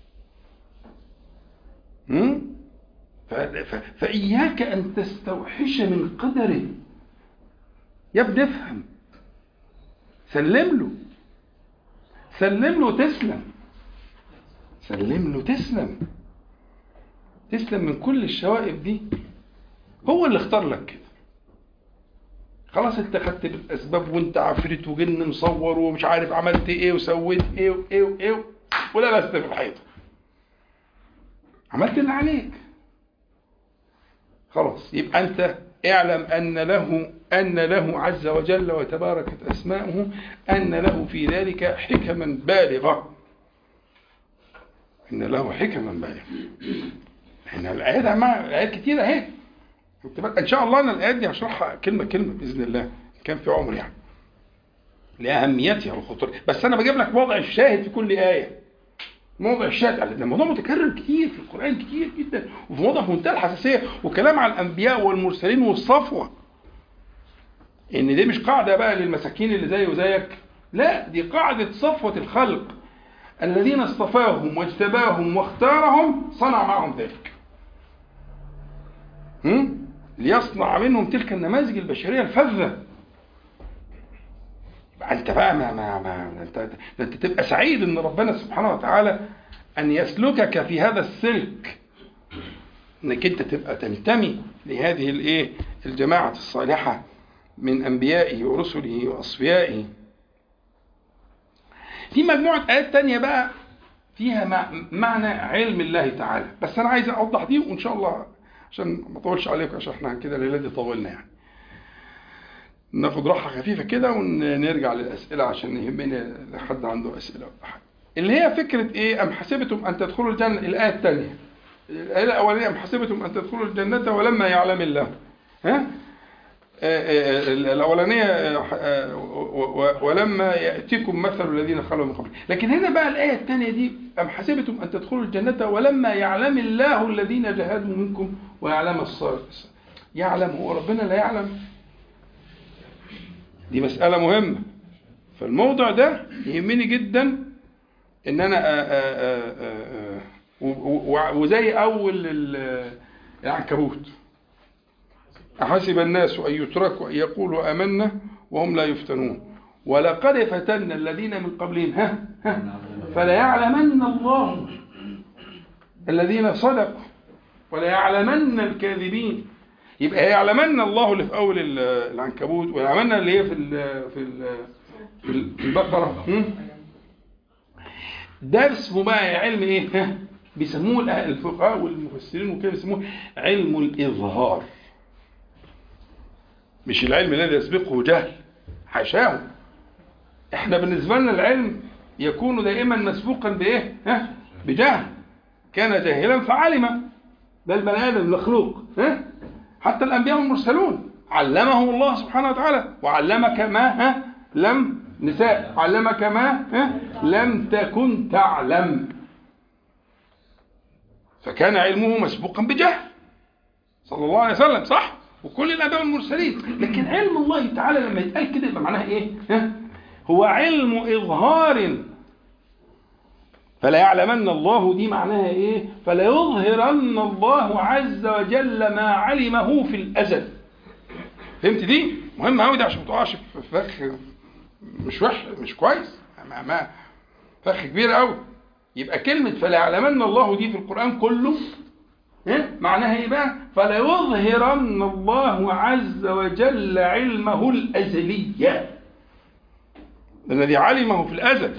[SPEAKER 1] هم؟ ف- ف- فإياك أن تستوحش من قدره يا ابني افهم سلم له سلم له تسلم سلم له تسلم تسلم من كل الشوائب دي هو اللي اختار لك كده خلاص انت خدت بالاسباب وانت عفريت وجن مصور ومش عارف عملت ايه وسويت ايه وايه وايه ولبست في الحيطه عملت اللي عليك خلاص يبقى انت اعلم ان له ان له عز وجل وتباركت اسماؤه ان له في ذلك حكما بالغه ان له حكما بالغه احنا الايات مع الايات كتيره اهي خدت بالك؟ ان شاء الله انا الايات دي هشرحها كلمه كلمه باذن الله إن كان في عمر يعني لاهميتها وخطورتها بس انا بجيب لك وضع الشاهد في كل ايه موضع الشهادة ده الموضوع متكرر كتير في القرآن كتير جدا وفي موضوع في منتهى الحساسية وكلام عن الأنبياء والمرسلين والصفوة إن دي مش قاعدة بقى للمساكين اللي زي وزيك لا دي قاعدة صفوة الخلق الذين اصطفاهم واجتباهم واختارهم صنع معهم ذلك هم؟ ليصنع منهم تلك النماذج البشرية الفذة انت بقى ما ما ما انت انت تبقى سعيد ان ربنا سبحانه وتعالى ان يسلكك في هذا السلك انك انت تبقى تنتمي لهذه الايه الجماعه الصالحه من انبيائه ورسله واصفيائه في مجموعه ايات تانية بقى فيها مع- معنى علم الله تعالى بس انا عايز اوضح دي وان شاء الله عشان ما اطولش عليكم عشان احنا كده الليله دي طولنا يعني ناخد راحة خفيفة كده ونرجع للأسئلة عشان يهمني لحد عنده أسئلة ولا حاجة. اللي هي فكرة إيه أم حسبتم أن تدخلوا الجنة الآية الثانية. الآية الأولانية أم حسبتم أن تدخلوا الجنة ولما يعلم الله. ها؟ آه، آه، الأولانية آه، آه، و- و- ولما يأتيكم مثل الذين خلوا من قبل لكن هنا بقى الآية الثانية دي أم حسبتم أن تدخلوا الجنة ولما يعلم الله الذين جاهدوا منكم ويعلم الصالحين يعلم هو ربنا لا يعلم دي مسألة مهمة فالموضوع ده يهمني جدا ان انا آآ آآ آآ و- و- وزي اول ال- العنكبوت أحسب الناس أن يتركوا أن يقولوا آمنا وهم لا يفتنون ولقد فتنا الذين من قبلهم ها ها فليعلمن الله الذين صدقوا وليعلمن الكاذبين يبقى يعلمن الله اللي في اول ال- العنكبوت ويعلمن اللي هي في ال في ال في ال- في البقره هم؟ ده اسمه بقى علم ايه؟ ها؟ بيسموه الأه- الفقهاء والمفسرين وكده بيسموه علم الاظهار مش العلم الذي يسبقه جهل حاشاه احنا بالنسبه لنا العلم يكون دائما مسبوقا بايه؟ ها؟ بجهل كان جاهلا فعلم ده البني ادم المخلوق ها؟ حتى الانبياء والمرسلون علمهم الله سبحانه وتعالى وعلمك ما ها لم نساء علمك ما ها لم تكن تعلم فكان علمه مسبوقا بجهل صلى الله عليه وسلم صح وكل الانبياء والمرسلين لكن علم الله تعالى لما يتقال كده يبقى معناها ايه ها هو علم اظهار فلا يعلمن الله دي معناها ايه فلا يظهرن الله عز وجل ما علمه في الازل فهمت دي مهم قوي ده عشان ما تقعش في فخ مش وحش مش كويس ما ما فخ كبير قوي يبقى كلمة فلا يعلمن الله دي في القرآن كله إيه؟ معناها ايه بقى؟ فلا يظهرن الله عز وجل علمه الأزلية الذي علمه في الأزل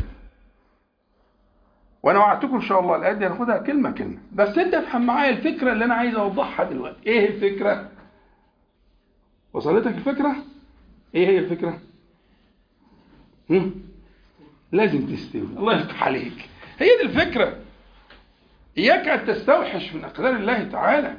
[SPEAKER 1] وانا وعدتكم ان شاء الله الايات دي هناخدها كلمه كلمه بس انت افهم معايا الفكره اللي انا عايز اوضحها دلوقتي ايه الفكره وصلتك الفكره ايه هي الفكره هم؟ لازم تستوي الله يفتح عليك هي دي الفكره اياك ان تستوحش من اقدار الله تعالى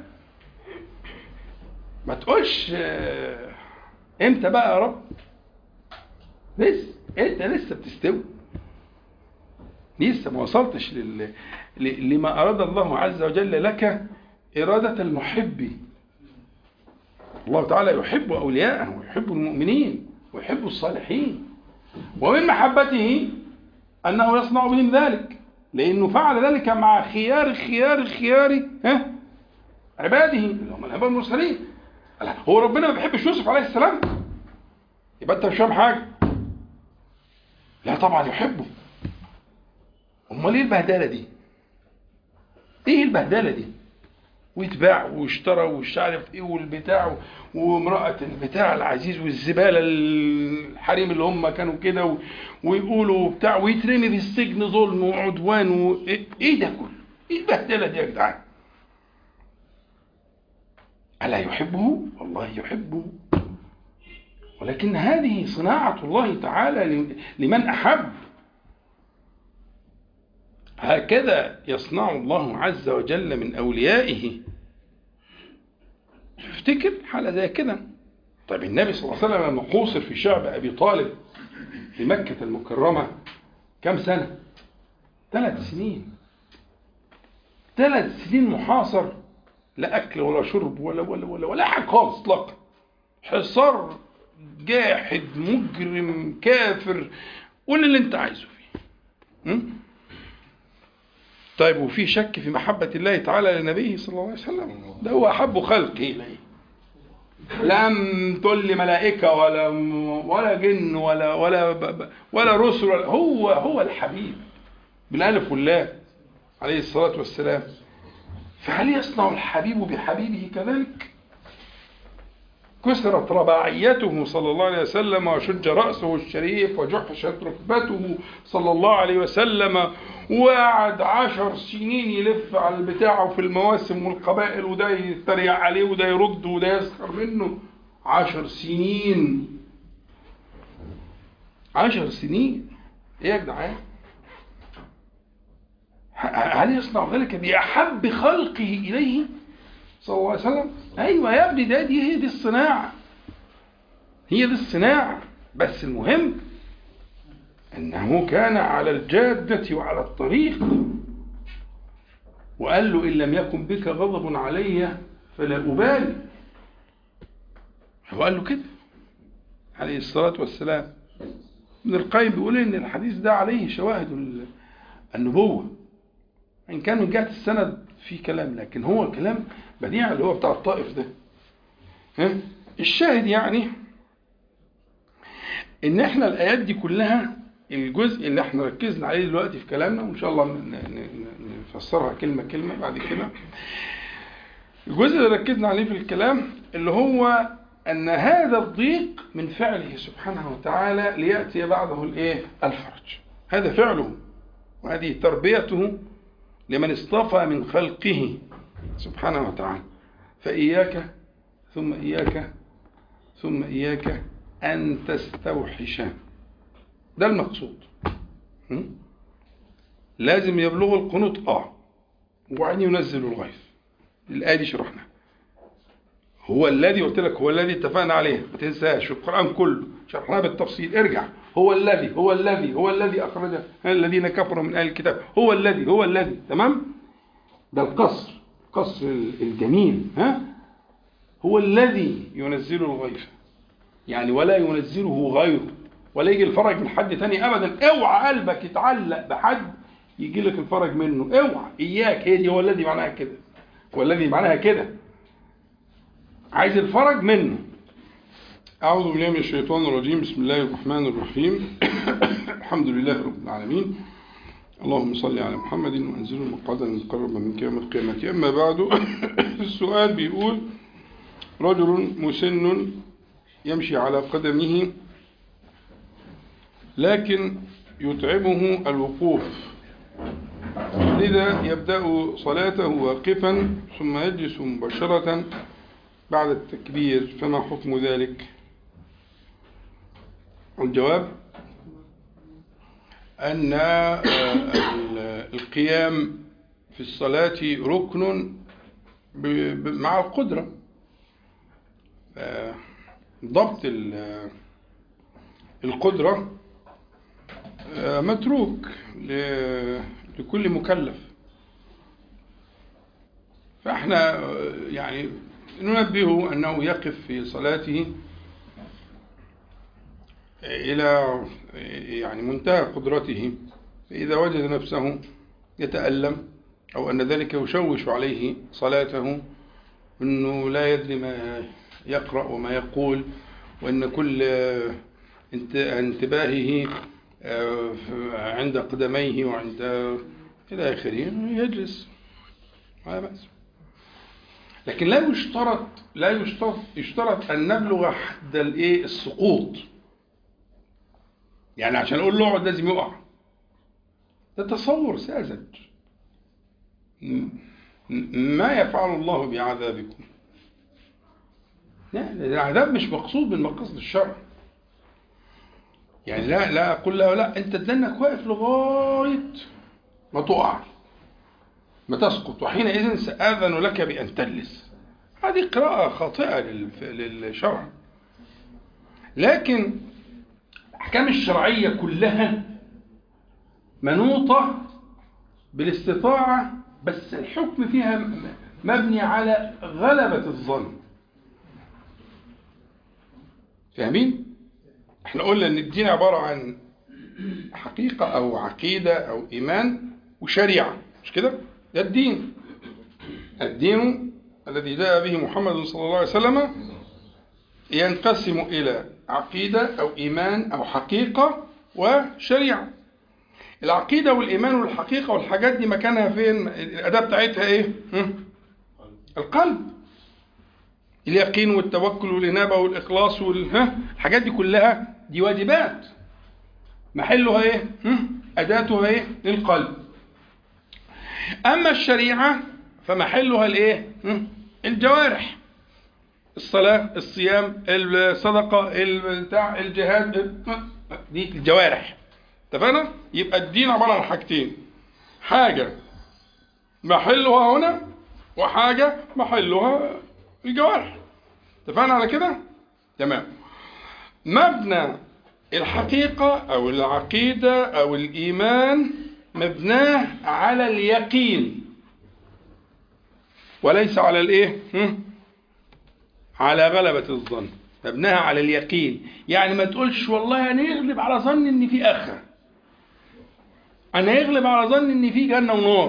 [SPEAKER 1] ما تقولش آه، امتى بقى يا رب لسه انت لسه بتستوي لسه ما وصلتش لل... ل- لما أراد الله عز وجل لك إرادة المحب الله تعالى يحب أولياءه ويحب المؤمنين ويحب الصالحين ومن محبته أنه يصنع بهم ذلك لأنه فعل ذلك مع خيار خيار خيار ها عباده اللي هم الأنبياء المرسلين قال هو ربنا ما بيحبش يوسف عليه السلام يبقى أنت مش فاهم حاجة لا طبعا يحبه امال ايه البهدله دي ايه البهدله دي ويتباع واشترى ومش عارف ايه والبتاع وامرأة البتاع العزيز والزبالة الحريم اللي هم كانوا كده و- ويقولوا بتاع ويترمي في السجن ظلم وعدوان و... ايه إيه ده كله؟ ايه البهدلة دي يا جدعان؟ ألا يحبه؟ والله يحبه ولكن هذه صناعة الله تعالى ل- لمن أحب هكذا يصنع الله عز وجل من أوليائه افتكر حالة زي كده طيب النبي صلى الله عليه وسلم لما قوصر في شعب أبي طالب في مكة المكرمة كم سنة؟ ثلاث سنين ثلاث سنين محاصر لا أكل ولا شرب ولا ولا ولا ولا حاجة خالص إطلاقا حصار جاحد مجرم كافر قول اللي أنت عايزه فيه م? طيب وفي شك في محبة الله تعالى لنبيه صلى الله عليه وسلم ده هو أحب خلقه إليه لم تقول لي ملائكة ولا ولا جن ولا ولا ولا رسل ولا هو هو الحبيب بالألف واللام عليه الصلاة والسلام فهل يصنع الحبيب بحبيبه كذلك؟ كسرت رباعيته صلى الله عليه وسلم وشج رأسه الشريف وجحشت ركبته صلى الله عليه وسلم وقعد عشر سنين يلف على البتاع في المواسم والقبائل وده يتريق عليه وده يرد وده يسخر منه عشر سنين عشر سنين ايه يا جدعان هل يصنع ذلك بأحب خلقه إليه صلى الله عليه وسلم أيوة يا ابني ده دي هي دي الصناعة هي دي الصناعة بس المهم أنه كان على الجادة وعلى الطريق وقال له إن لم يكن بك غضب علي فلا أبالي هو قال له كده عليه الصلاة والسلام ابن القيم بيقول إن الحديث ده عليه شواهد النبوة إن كان من جهة السند في كلام لكن هو كلام بديع اللي هو بتاع الطائف ده ها الشاهد يعني ان احنا الايات دي كلها الجزء اللي احنا ركزنا عليه دلوقتي في كلامنا وان شاء الله نفسرها كلمه كلمه بعد كده الجزء اللي ركزنا عليه في الكلام اللي هو ان هذا الضيق من فعله سبحانه وتعالى لياتي بعده الايه الفرج هذا فعله وهذه تربيته لمن اصطفى من خلقه سبحانه وتعالى فإياك ثم إياك ثم إياك أن تستوحش ده المقصود م? لازم يبلغ القنوط آه وبعدين ينزل الغيث الآية دي شرحنا هو الذي قلت لك هو الذي اتفقنا عليه ما تنساش في القرآن كله شرحناه بالتفصيل ارجع هو الذي هو الذي هو الذي أخرج الذين كفروا من أهل الكتاب هو الذي هو الذي تمام ده القصر القصر الجميل ها هو الذي ينزل الغيث يعني ولا ينزله غيره ولا يجي الفرج من حد تاني ابدا اوعى قلبك يتعلق بحد يجي لك الفرج منه اوعى اياك هي دي هو الذي معناها كده هو الذي معناها كده عايز الفرج منه أعوذ بالله من الشيطان الرجيم بسم الله الرحمن الرحيم الحمد لله رب العالمين اللهم صل على محمد وأنزله المقعدا المقربا من يوم القيامة أما بعد السؤال بيقول رجل مسن يمشي على قدمه لكن يتعبه الوقوف لذا يبدأ صلاته واقفا ثم يجلس مباشرة بعد التكبير فما حكم ذلك الجواب أن القيام في الصلاة ركن مع القدرة ضبط القدرة متروك لكل مكلف فاحنا يعني ننبهه أنه يقف في صلاته إلى يعني منتهى قدرته فإذا وجد نفسه يتألم أو أن ذلك يشوش عليه صلاته أنه لا يدري ما يقرأ وما يقول وأن كل انتباهه عند قدميه وعند إلى آخره يجلس لا بأس لكن لا يشترط لا يشترط يشترط أن نبلغ حد الإيه السقوط يعني عشان أقول له اقعد لازم يقع ده تصور ساذج ما يفعل الله بعذابكم لا العذاب مش مقصود من مقاصد الشرع يعني لا لا اقول له لا انت تدنك واقف لغايه ما تقع ما تسقط وحينئذ ساذن لك بان تجلس هذه قراءه خاطئه للشرع لكن الاحكام الشرعيه كلها منوطه بالاستطاعه بس الحكم فيها م- مبني على غلبة الظن فاهمين؟ احنا قلنا ان الدين عبارة عن حقيقة او عقيدة او ايمان وشريعة مش كده؟ ده الدين الدين الذي جاء به محمد صلى الله عليه وسلم ينقسم إلى عقيدة أو إيمان أو حقيقة وشريعة العقيدة والإيمان والحقيقة والحاجات دي مكانها فين الأداة بتاعتها إيه هم؟ القلب اليقين والتوكل والإنابة والإخلاص وال... ها؟ الحاجات دي كلها دي واجبات محلها إيه هم؟ أداتها إيه القلب أما الشريعة فمحلها الإيه هم؟ الجوارح الصلاة الصيام الصدقة البتاع الجهاد دي الجوارح اتفقنا؟ يبقى الدين عبارة عن حاجتين حاجة محلها هنا وحاجة محلها الجوارح اتفقنا على كده؟ تمام مبنى الحقيقة أو العقيدة أو الإيمان مبناه على اليقين وليس على الإيه؟ هم؟ على غلبة الظن مبناها على اليقين يعني ما تقولش والله أنا يغلب على ظن إن في آخرة أنا يغلب على ظن إن في جنة ونار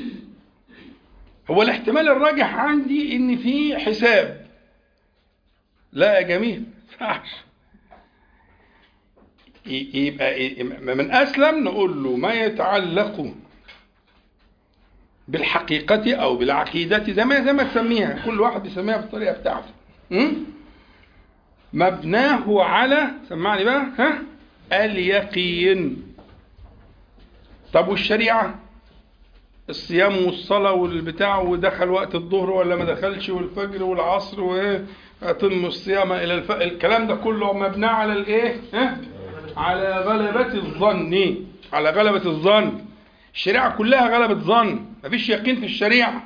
[SPEAKER 1] هو الاحتمال الراجح عندي إن في حساب لا يا جميل ما ينفعش يبقى من أسلم نقول له ما يتعلق بالحقيقة أو بالعقيدة زي ما زي ما تسميها كل واحد بيسميها بالطريقة بتاعته م? مبناه على سمعني بقى ها اليقين طب والشريعة الصيام والصلاة والبتاع ودخل وقت الظهر ولا ما دخلش والفجر والعصر وأتم الصيام إلى الف... الكلام ده كله مبنى على الإيه؟ ها؟ على غلبة الظن على غلبة الظن الشريعة كلها غلبة ظن مفيش يقين في الشريعة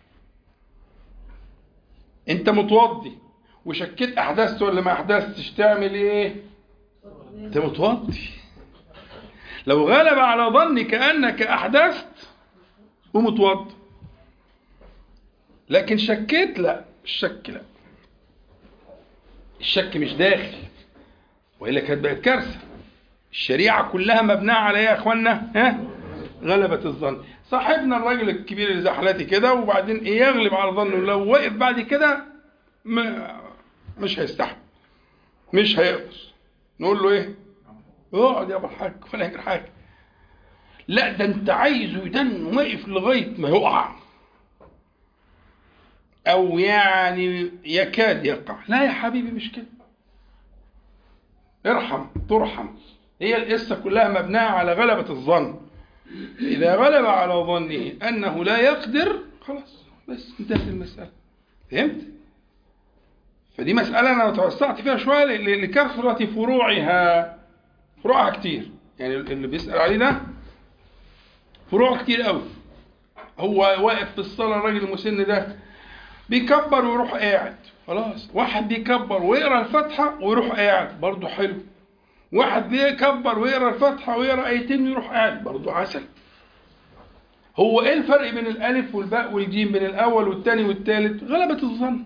[SPEAKER 1] انت متوضي وشكيت احدثت ولا ما احدثتش تعمل ايه انت متوضي لو غلب على ظنك انك احدثت ومتوضي لكن شكيت لا الشك لا الشك مش داخل والا كانت بقت كارثه الشريعه كلها مبنيه على ايه يا اخوانا ها غلبة الظن صاحبنا الراجل الكبير اللي زي حالاتي كده وبعدين ايه يغلب على ظنه لو وقف بعد كده مش هيستحمل مش هيقدر نقول له ايه اقعد يا ابو الحاج ولا يجري حاجه لا ده انت عايزه يدن واقف لغايه ما يقع او يعني يكاد يقع لا يا حبيبي مش كده ارحم ترحم هي القصه كلها مبنيه على غلبه الظن إذا غلب على ظنه أنه لا يقدر خلاص بس انتهت المسألة فهمت؟ فدي مسألة أنا توسعت فيها شوية لكثرة فروعها فروعها كتير يعني اللي بيسأل عليه ده فروع كتير قوي هو واقف في الصلاة الراجل المسن ده بيكبر ويروح قاعد خلاص واحد بيكبر ويقرا الفاتحة ويروح قاعد برضه حلو واحد بيكبر ويقرا الفاتحه ويقرا ايتين ويروح قاعد برضه عسل هو ايه الفرق بين الالف والباء والجيم بين الاول والثاني والثالث غلبة الظن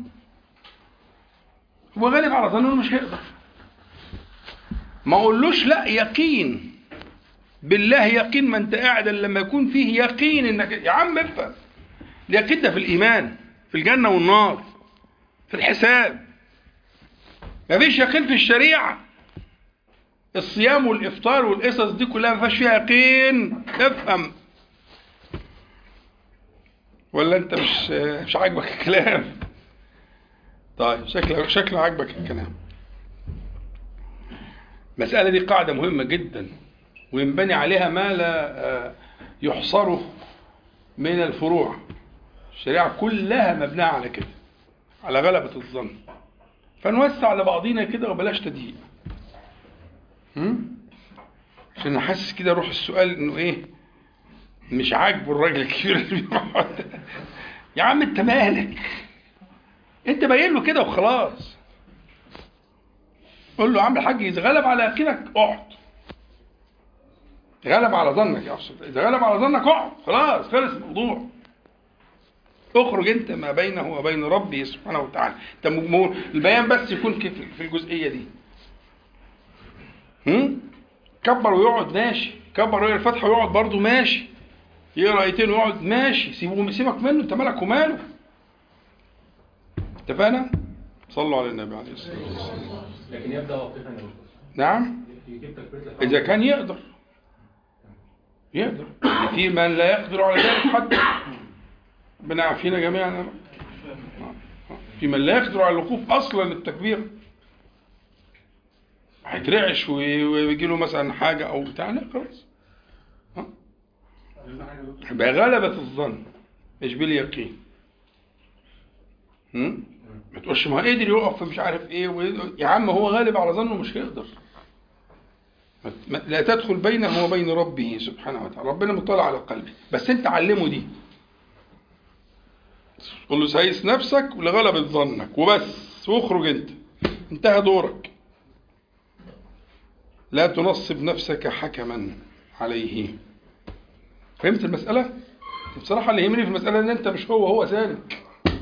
[SPEAKER 1] هو غالب على ظنه مش هيقدر ما اقولوش لا يقين بالله يقين ما انت قاعد لما يكون فيه يقين انك يا عم افهم اليقين ده في الايمان في الجنه والنار في الحساب مفيش يقين في الشريعه الصيام والافطار والقصص دي كلها ما فيهاش فيها يقين افهم ولا انت مش مش عاجبك الكلام طيب شكله شكله عاجبك الكلام المسألة دي قاعدة مهمة جدا وينبني عليها ما لا يحصره من الفروع الشريعة كلها مبنية على كده على غلبة الظن فنوسع لبعضينا كده وبلاش تضييق عشان نحسس كده روح السؤال انه ايه مش عاجبه الراجل الكبير اللي بيقعد يا عم انت مالك انت باين له كده وخلاص قول له يا عم الحاج اذا غلب على يقينك اقعد غلب على ظنك يا اقصد اذا غلب على ظنك اقعد خلاص خلص الموضوع اخرج انت ما بينه وبين ربه سبحانه وتعالى انت م- م- البيان بس يكون كيف في الجزئيه دي هم؟ كبر ويقعد ماشي كبر ويقرا الفاتحه ويقعد برضه ماشي يقرا ايتين ويقعد ماشي سيبه سيبك منه انت مالك وماله اتفقنا صلوا على النبي عليه الصلاه والسلام
[SPEAKER 3] لكن يبدا واقفا يا دكتور
[SPEAKER 1] نعم
[SPEAKER 3] يجيب تكبيره الإحرام.
[SPEAKER 1] إذا كان يقدر يقدر في من لا يقدر على ذلك حتى ربنا يعافينا جميعا في من لا يقدر على الوقوف أصلا للتكبير هيترعش وي- ويجي له مثلا حاجة أو بتاع لا خلاص ها؟ يبقى غلبة الظن مش باليقين هم؟ ما تقولش ما قدر يقف مش عارف ايه ويقدر- يا عم هو غالب على ظنه مش هيقدر ما- ما- لا تدخل بينه وبين ربه سبحانه وتعالى ربنا مطلع على قلبه بس انت علمه دي قل له سيس نفسك لغلبة ظنك وبس واخرج انت انتهى دورك لا تنصب نفسك حكما عليه فهمت المسألة؟ بصراحة اللي يهمني في المسألة ان انت مش هو هو سالك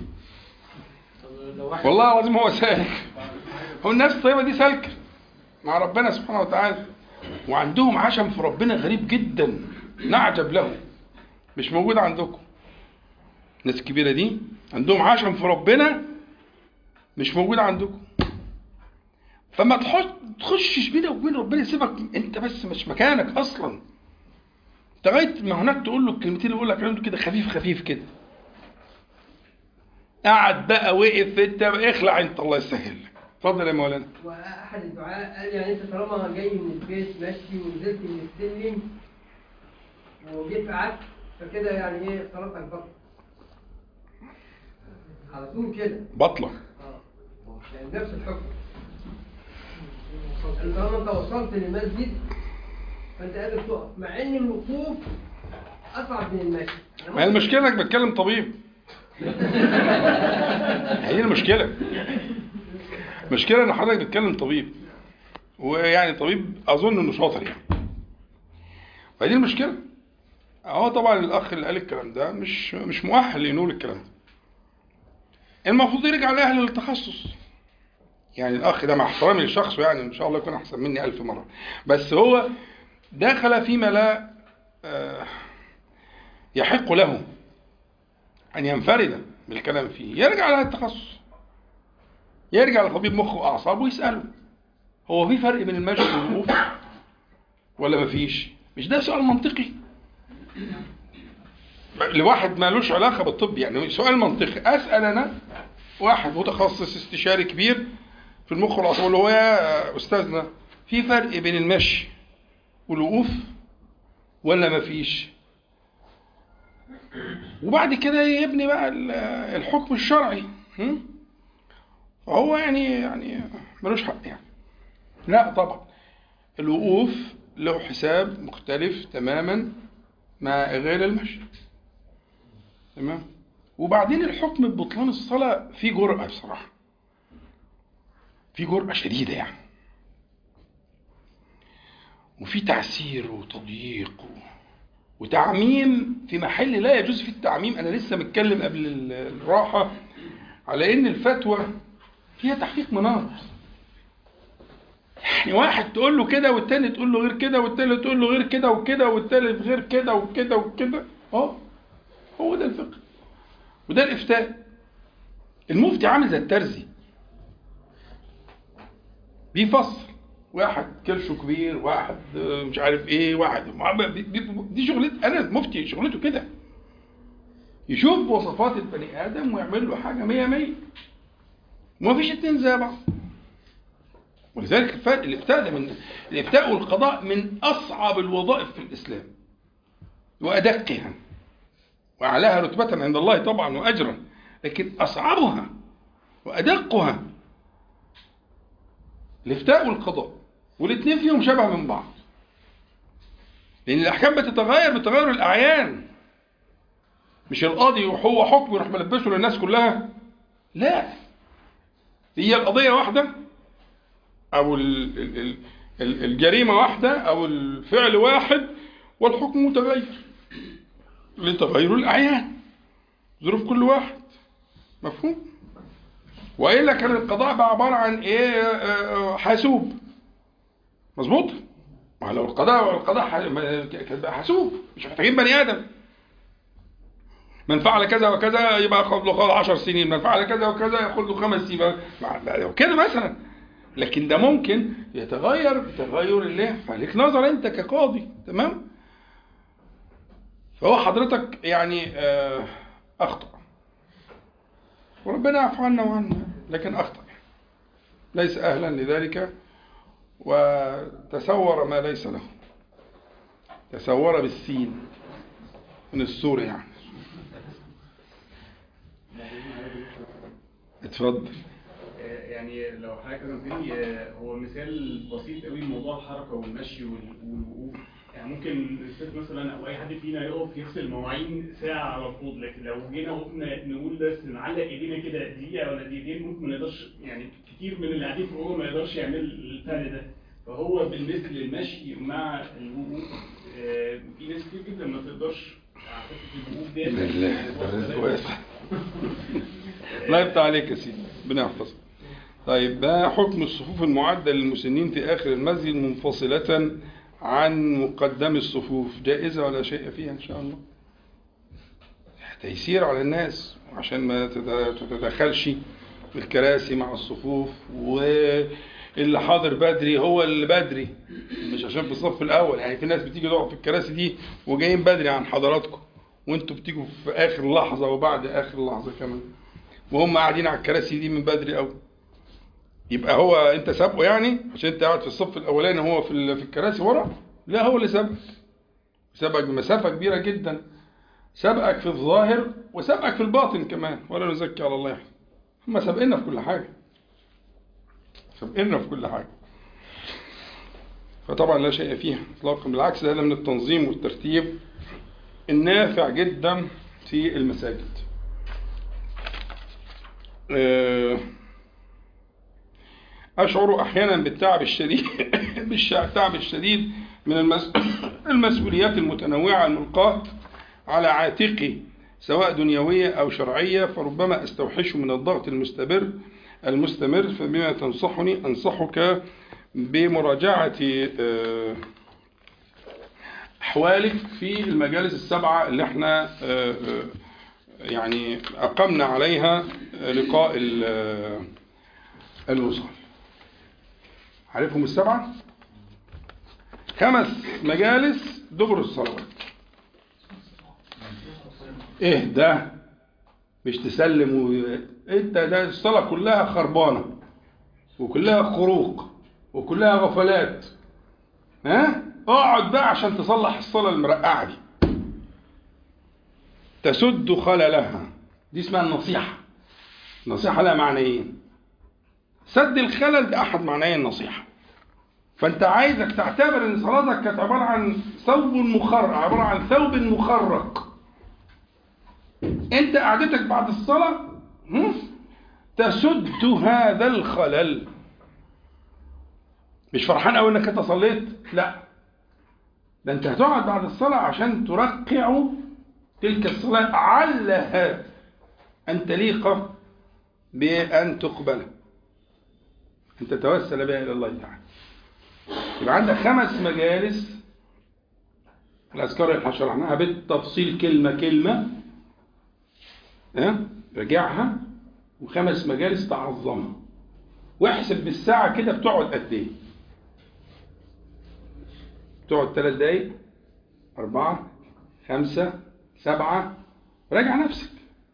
[SPEAKER 2] طب لو واحد
[SPEAKER 1] والله العظيم هو سالك هو الناس الطيبة دي سالكة مع ربنا سبحانه وتعالى وعندهم عشم في ربنا غريب جدا نعجب له مش موجود عندكم الناس الكبيرة دي عندهم عشم في ربنا مش موجود عندكم فما تحط تخشش بينك وبين ربنا يسيبك انت بس مش مكانك اصلا لغايه ما هناك تقول له الكلمتين اللي يقول لك عليهم كده خفيف خفيف كده قعد بقى وقف انت اخلع انت الله يسهل لك اتفضل يا مولانا
[SPEAKER 4] واحد الدعاء قال يعني انت طالما جاي من البيت ماشي ونزلت من السلم وجيت قعدت فكده يعني ايه صلاتك بطل على طول كده
[SPEAKER 1] بطلة
[SPEAKER 4] اه يعني نفس الحكم طالما انت وصلت للمسجد فانت قادر تقف مع ان الوقوف اصعب من المشي
[SPEAKER 1] ما هي المشكلة انك بتكلم طبيب هي دي المشكلة المشكلة ان حضرتك بتتكلم طبيب ويعني طبيب اظن انه شاطر يعني فدي المشكلة هو طبعا الاخ اللي قال الكلام ده مش مش مؤهل ينول الكلام ده المفروض يرجع لاهل التخصص يعني الاخ ده مع احترامي لشخصه يعني ان شاء الله يكون احسن مني الف مرة بس هو دخل فيما لا آه، يحق له أن ينفرد بالكلام فيه يرجع لها التخصص يرجع لطبيب مخ وأعصاب ويسأله هو في فرق بين المشي والوقوف ولا مفيش مش ده سؤال منطقي لواحد مالوش علاقة بالطب يعني سؤال منطقي أسأل أنا واحد متخصص استشاري كبير في المخ والأعصاب اللي هو يا أستاذنا في فرق بين المشي والوقوف ولا مفيش وبعد كده يبني بقى ال- الحكم الشرعي هم؟ فهو يعني يعني ملوش حق يعني لا طبعا الوقوف له حساب مختلف تماما مع غير المشي تمام وبعدين الحكم ببطلان الصلاة فيه جرأة بصراحة في جرأة شديدة يعني وفي تعسير وتضييق و... وتعميم في محل لا يجوز فيه التعميم انا لسه متكلم قبل ال- الراحه على ان الفتوى فيها تحقيق مناط يعني واحد تقول له كده والتاني تقول له غير كده والتالت تقول له غير كده وكده والتالت غير كده وكده وكده اه هو ده الفقه وده الافتاء المفتي عامل زي الترزي بيفصل واحد كرشه كبير واحد آه، مش عارف ايه واحد بي- بي- دي شغلتي انا مفتي شغلته كده يشوف وصفات البني ادم ويعمل له حاجه مية مية وما فيش اتنين زي بعض ولذلك الف- الافتاء ده من الافتاء والقضاء من اصعب الوظائف في الاسلام وادقها واعلاها رتبه عند الله طبعا واجرا لكن اصعبها وادقها الافتاء والقضاء والاثنين فيهم شبه من بعض لان الاحكام بتتغير بتغير الاعيان مش القاضي وهو حكم يروح ملبسه للناس كلها لا هي القضيه واحده او ال- ال- ال- ال- الجريمه واحده او الفعل واحد والحكم متغير لتغير الاعيان ظروف كل واحد مفهوم والا كان القضاء بقى عباره عن ايه آه، آه، حاسوب مظبوط ما لو القضاء القضاء ح- ما- كان بقى حاسوب مش محتاجين بني ادم من فعل كذا وكذا يبقى ياخد له خلاص 10 سنين من فعل كذا وكذا ياخد له خمس سنين مع- لو كده مثلا لكن ده ممكن يتغير بتغير الله فعليك نظر انت كقاضي تمام فهو حضرتك يعني آه، اخطا وربنا يعفو عنا وعنا لكن اخطا ليس اهلا لذلك وتسور ما ليس له تسور بالسين من السور يعني اتفضل
[SPEAKER 5] يعني لو حضرتك قلت لي هو مثال بسيط قوي لموضوع الحركه والمشي وال- والوقوف يعني ممكن الست مثلا او اي حد فينا يقف يغسل مواعين ساعه على الحوض لكن لو جينا وقفنا نقول بس نعلق ايدينا كده دقيقه ولا دقيقتين ممكن ما نقدرش يعني كتير من اللي قاعدين في الاوضه ما يقدرش يعمل الفرق ده فهو بالنسبه للمشي مع الوقوف آه، في ناس كتير جدا ما تقدرش على فكره الوقوف ديت
[SPEAKER 1] بالله ده رزق واسع الله يفتح عليك يا سيدي ربنا يحفظك طيب ما حكم الصفوف المعدة للمسنين في آخر المسجد منفصلة عن مقدم الصفوف جائزة ولا شيء فيها إن شاء الله تيسير على الناس عشان ما تت- تتدخلش الكراسي مع الصفوف واللي حاضر بدري هو اللي بدري مش عشان في الصف الأول يعني في ناس بتيجي تقعد في الكراسي دي وجايين بدري عن حضراتكم وانتوا بتيجوا في آخر لحظة وبعد آخر لحظة كمان وهم قاعدين على الكراسي دي من بدري قوي يبقى هو انت سابقه يعني عشان انت قاعد في الصف الاولاني هو في ال- في الكراسي ورا لا هو اللي سابقك سابقك بمسافه كبيره جدا سابقك في الظاهر وسابقك في الباطن كمان ولا نزكي على الله يعني هم سابقنا في كل حاجه سابقنا في كل حاجه فطبعا لا شيء فيها اطلاقا بالعكس هذا من التنظيم والترتيب النافع جدا في المساجد آه، أشعر أحيانا بالتعب الشديد بالتعب الشديد من المس... المسؤوليات المتنوعة الملقاة على عاتقي سواء دنيوية أو شرعية فربما أستوحش من الضغط المستمر المستمر فبما تنصحني أنصحك بمراجعة آه، أحوالك في المجالس السبعة اللي احنا آه، آه، يعني أقمنا عليها لقاء ال- الوصال عارفهم السبعة خمس مجالس دبر الصلوات ايه ده مش تسلم و... انت ده الصلاة كلها خربانة وكلها خروق وكلها غفلات ها اقعد بقى عشان تصلح الصلاة المرقعة دي تسد خللها دي اسمها النصيحة النصيحة لها معنيين سد الخلل ده أحد معناي النصيحة فأنت عايزك تعتبر إن صلاتك كانت عبارة عن ثوب مخرق عبارة عن ثوب مخرق أنت قعدتك بعد الصلاة هم؟ تسد هذا الخلل مش فرحان قوي انك انت صليت لا ده انت هتقعد بعد الصلاة عشان ترقع تلك الصلاة علها أن تليق بأن تقبل أن تتوسل بها إلى الله تعالى يبقى عندك خمس مجالس الأذكار اللي احنا شرحناها بالتفصيل كلمة كلمة ها راجعها وخمس مجالس تعظمها واحسب بالساعة كده بتقعد قد إيه بتقعد ثلاث دقايق أربعة خمسة سبعة راجع نفسك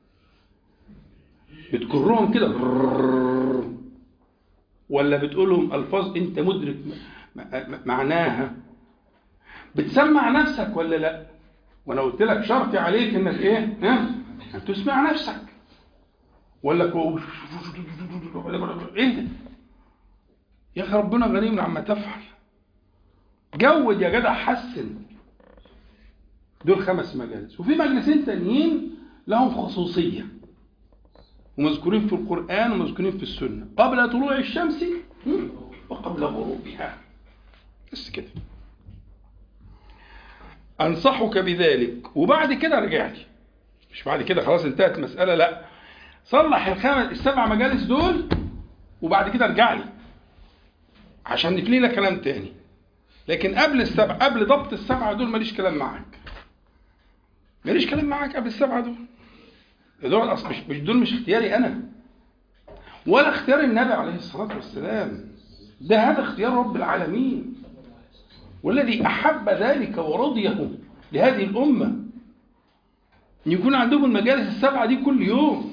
[SPEAKER 1] بتكرهم كده برررر. ولا بتقولهم ألفاظ أنت مدرك م- م- معناها بتسمع نفسك ولا لا وانا قلت لك شرطي عليك انك ايه ها ان تسمع نفسك ولا كو- ايه ده يا اخي ربنا غني عما تفعل جود يا جدع حسن دول خمس مجالس وفي مجلسين تانيين لهم خصوصية ومذكورين في القرآن ومذكورين في السنة قبل طلوع الشمس هم، وقبل غروبها بس كده أنصحك بذلك وبعد كده رجع لي مش بعد كده خلاص انتهت المسألة لا صلح الخمس السبع مجالس دول وبعد كده ارجع لي عشان نفلي لك كلام تاني لكن قبل السبع قبل ضبط السبعة دول ماليش كلام معاك ماليش كلام معاك قبل السبعة دول دول أصل مش مش دول مش اختياري أنا ولا اختيار النبي عليه الصلاة والسلام ده هذا اختيار رب العالمين والذي أحب ذلك ورضيه لهذه الأمة أن يكون عندهم المجالس السبعة دي كل يوم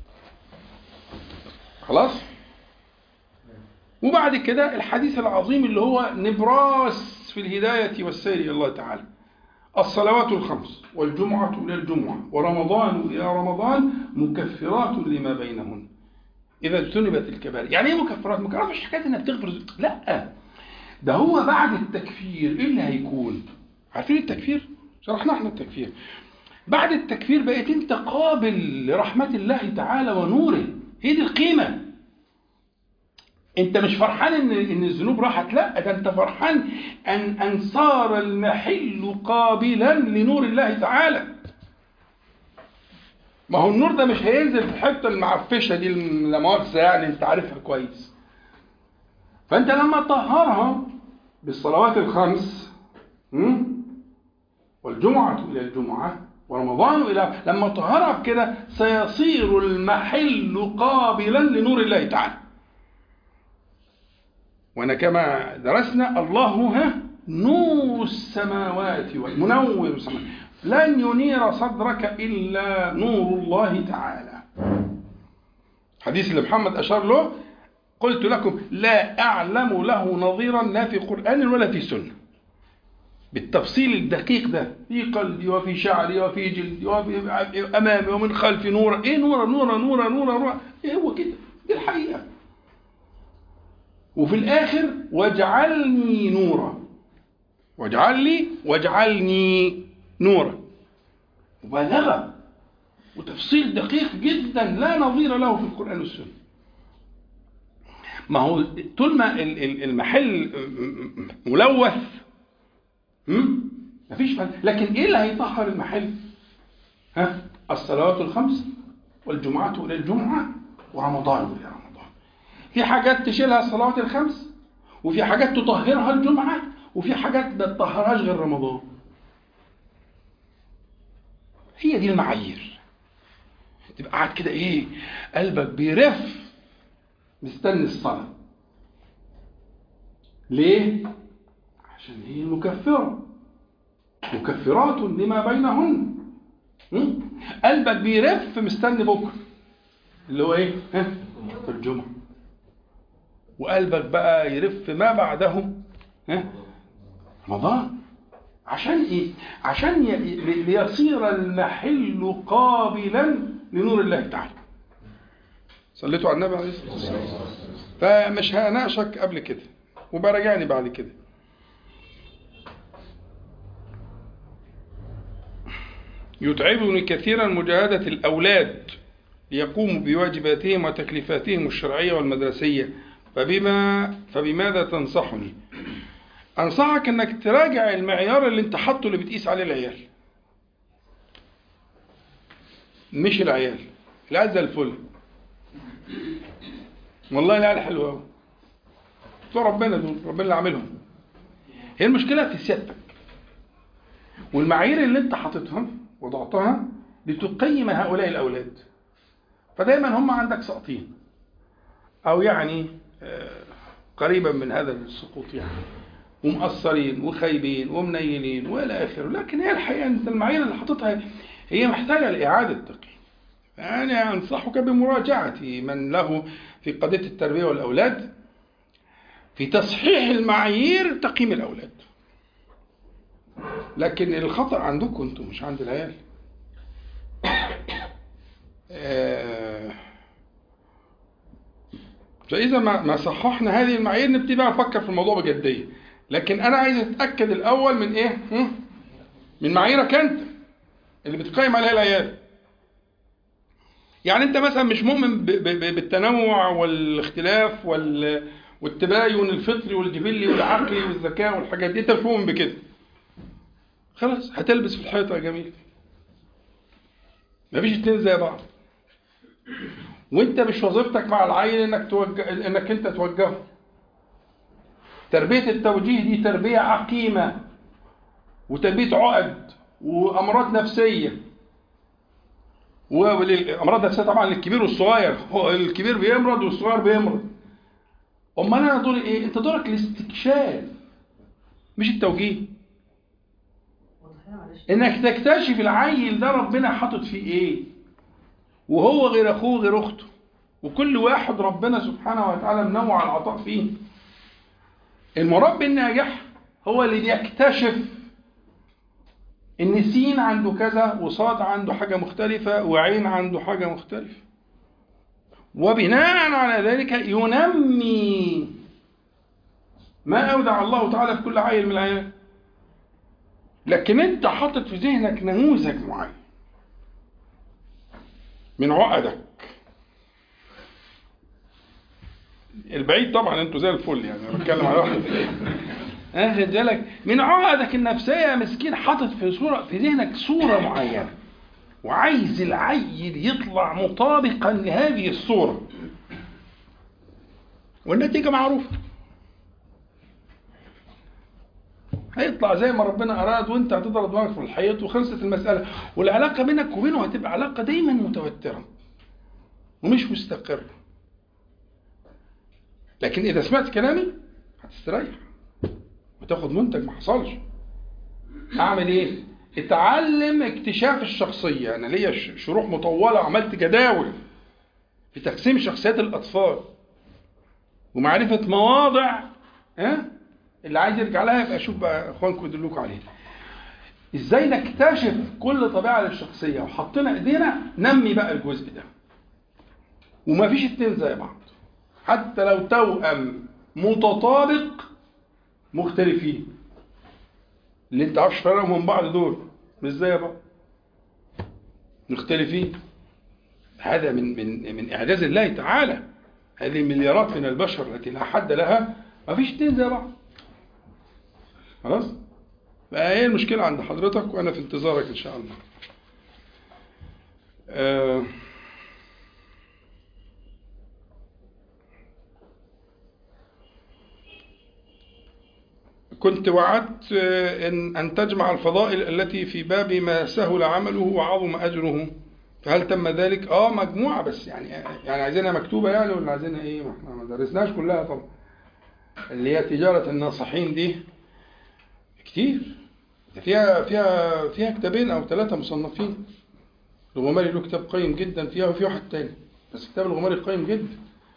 [SPEAKER 1] خلاص وبعد كده الحديث العظيم اللي هو نبراس في الهداية والسير إلى الله تعالى الصلوات الخمس والجمعة إلى الجمعة ورمضان إلى رمضان مكفرات لما بينهن إذا اجتنبت الكبائر يعني إيه مكفرات؟ مكفرات مش حكاية إنها بتغفر لا ده هو بعد التكفير إيه اللي هيكون؟ عارفين التكفير؟ شرحنا احنا التكفير بعد التكفير بقيت أنت قابل لرحمة الله تعالى ونوره هي دي القيمة انت مش فرحان ان ان الذنوب راحت لا ده انت فرحان ان ان صار المحل قابلا لنور الله تعالى ما هو النور ده مش هينزل في الحته المعفشه دي لا مؤاخذه يعني انت عارفها كويس فانت لما تطهرها بالصلوات الخمس م? والجمعة إلى الجمعة ورمضان إلى لما تطهرها بكده سيصير المحل قابلا لنور الله تعالى وانا كما درسنا الله ها نور السماوات والمنور السماوات لن ينير صدرك الا نور الله تعالى حديث اللي محمد اشار له قلت لكم لا اعلم له نظيرا لا في قران ولا في سنه بالتفصيل الدقيق ده في قلبي وفي شعري وفي جلدي وفي امامي ومن خلفي نورا ايه نورا نورا نورا نورا, نورا. ايه هو كده دي الحقيقه وفي الآخر واجعلني نورا واجعل لي واجعلني نورا مبالغة وتفصيل دقيق جدا لا نظير له في القرآن والسنة ما هو طول ما المحل ملوث مفيش فن. لكن ايه اللي هيطهر المحل ها الصلوات الخمس والجمعة إلى الجمعة ورمضان إلى رمضان في حاجات تشيلها الصلوات الخمس وفي حاجات تطهرها الجمعة وفي حاجات ما تطهرهاش غير رمضان هي دي المعايير تبقى قاعد كده ايه قلبك بيرف مستني الصلاة ليه؟ عشان هي مكفرة مكفرات لما بينهن قلبك بيرف مستني بكرة اللي هو ايه؟ ها؟ في الجمعة وقلبك بقى يرف ما بعده ها رمضان عشان ايه عشان ي... ليصير المحل قابلا لنور الله تعالى صليتوا على النبي عليه الصلاه والسلام فمش هناقشك قبل كده وبراجعني بعد كده يتعبني كثيرا مجاهدة الأولاد ليقوموا بواجباتهم وتكليفاتهم الشرعية والمدرسية فبما فبماذا تنصحني؟ أنصحك إنك تراجع المعيار اللي أنت حاطه اللي بتقيس عليه العيال. مش العيال، العيال زي الفل. والله العيال حلوة أوي. بتوع ربنا دول، ربنا اللي عاملهم. هي المشكلة في سيادتك. والمعايير اللي أنت حاططها وضعتها لتقيم هؤلاء الأولاد. فدايما هم عندك ساقطين. أو يعني قريبا من هذا السقوط يعني ومقصرين وخايبين ومنيلين والى اخره لكن هي الحقيقه انت المعايير اللي حاططها هي محتاجه لاعاده تقييم انا انصحك بمراجعه من له في قضيه التربيه والاولاد في تصحيح المعايير تقييم الاولاد لكن الخطا عندكم انتم مش عند العيال آه فاذا ما ما صححنا هذه المعايير نبتدي بقى نفكر في الموضوع بجديه لكن انا عايز اتاكد الاول من ايه من معاييرك انت اللي بتقيم عليها العيال يعني انت مثلا مش مؤمن ب ب بالتنوع والاختلاف وال والتباين الفطري والجبلي والعقلي والذكاء والحاجات دي انت مش مؤمن بكده خلاص هتلبس في الحيطه يا جميل مفيش اتنين زي بعض وانت مش وظيفتك مع العيل انك توجه انك انت توجهه تربية التوجيه دي تربية عقيمة وتربية عقد وأمراض نفسية وأمراض نفسية طبعا للكبير والصغير هو الكبير بيمرض والصغير بيمرض أمال أنا دوري إيه؟ أنت دورك الاستكشاف مش التوجيه إنك تكتشف العيل ده ربنا حاطط فيه إيه وهو غير أخوه غير أخته وكل واحد ربنا سبحانه وتعالى منوع العطاء فيه المربي الناجح هو اللي بيكتشف ان سين عنده كذا وصاد عنده حاجة مختلفة وعين عنده حاجة مختلفة وبناء على ذلك ينمي ما أودع الله تعالى في كل عيل من العيال لكن انت حاطط في ذهنك نموذج معين من عقدك البعيد طبعا انتوا زي الفل يعني انا بتكلم على واحد اخد بالك من عقدك النفسيه يا مسكين حاطط في صوره في ذهنك صوره معينه وعايز العيل يطلع مطابقا لهذه الصوره والنتيجه معروفه هيطلع زي ما ربنا اراد وانت هتضرب دماغك في الحيط وخلصت المساله والعلاقه بينك وبينه هتبقى علاقه دايما متوتره ومش مستقره لكن اذا سمعت كلامي هتستريح وتاخد منتج ما حصلش اعمل ايه اتعلم اكتشاف الشخصيه انا ليا ش- شروح مطوله عملت جداول في تقسيم شخصيات الاطفال ومعرفه مواضع ها اللي عايز يرجع لها يبقى شوف بقى اخوانكم يدلوكوا عليها ازاي نكتشف كل طبيعه للشخصيه وحطينا ايدينا نمي بقى الجزء ده ومفيش اتنين زي بعض حتى لو توأم متطابق مختلفين اللي انت عارفش فرقهم من بعض دول مش زي بعض مختلفين هذا من من من اعجاز الله تعالى هذه مليارات من البشر التي لا حد لها ما فيش اتنين زي بعض خلاص فايه المشكله عند حضرتك وانا في انتظارك ان شاء الله آه كنت وعدت آه، ان ان تجمع الفضائل التي في باب ما سهل عمله وعظم اجره فهل تم ذلك؟ اه مجموعه بس يعني يعني عايزينها مكتوبه يعني ولا عايزينها ايه؟ ما احنا ما درسناش كلها طبعا. اللي هي تجاره الناصحين دي كتير ده فيها فيها فيها كتابين او ثلاثه مصنفين. الغماري له كتاب قيم جدا فيها وفي واحد تاني بس كتاب الغماري قيم جدا.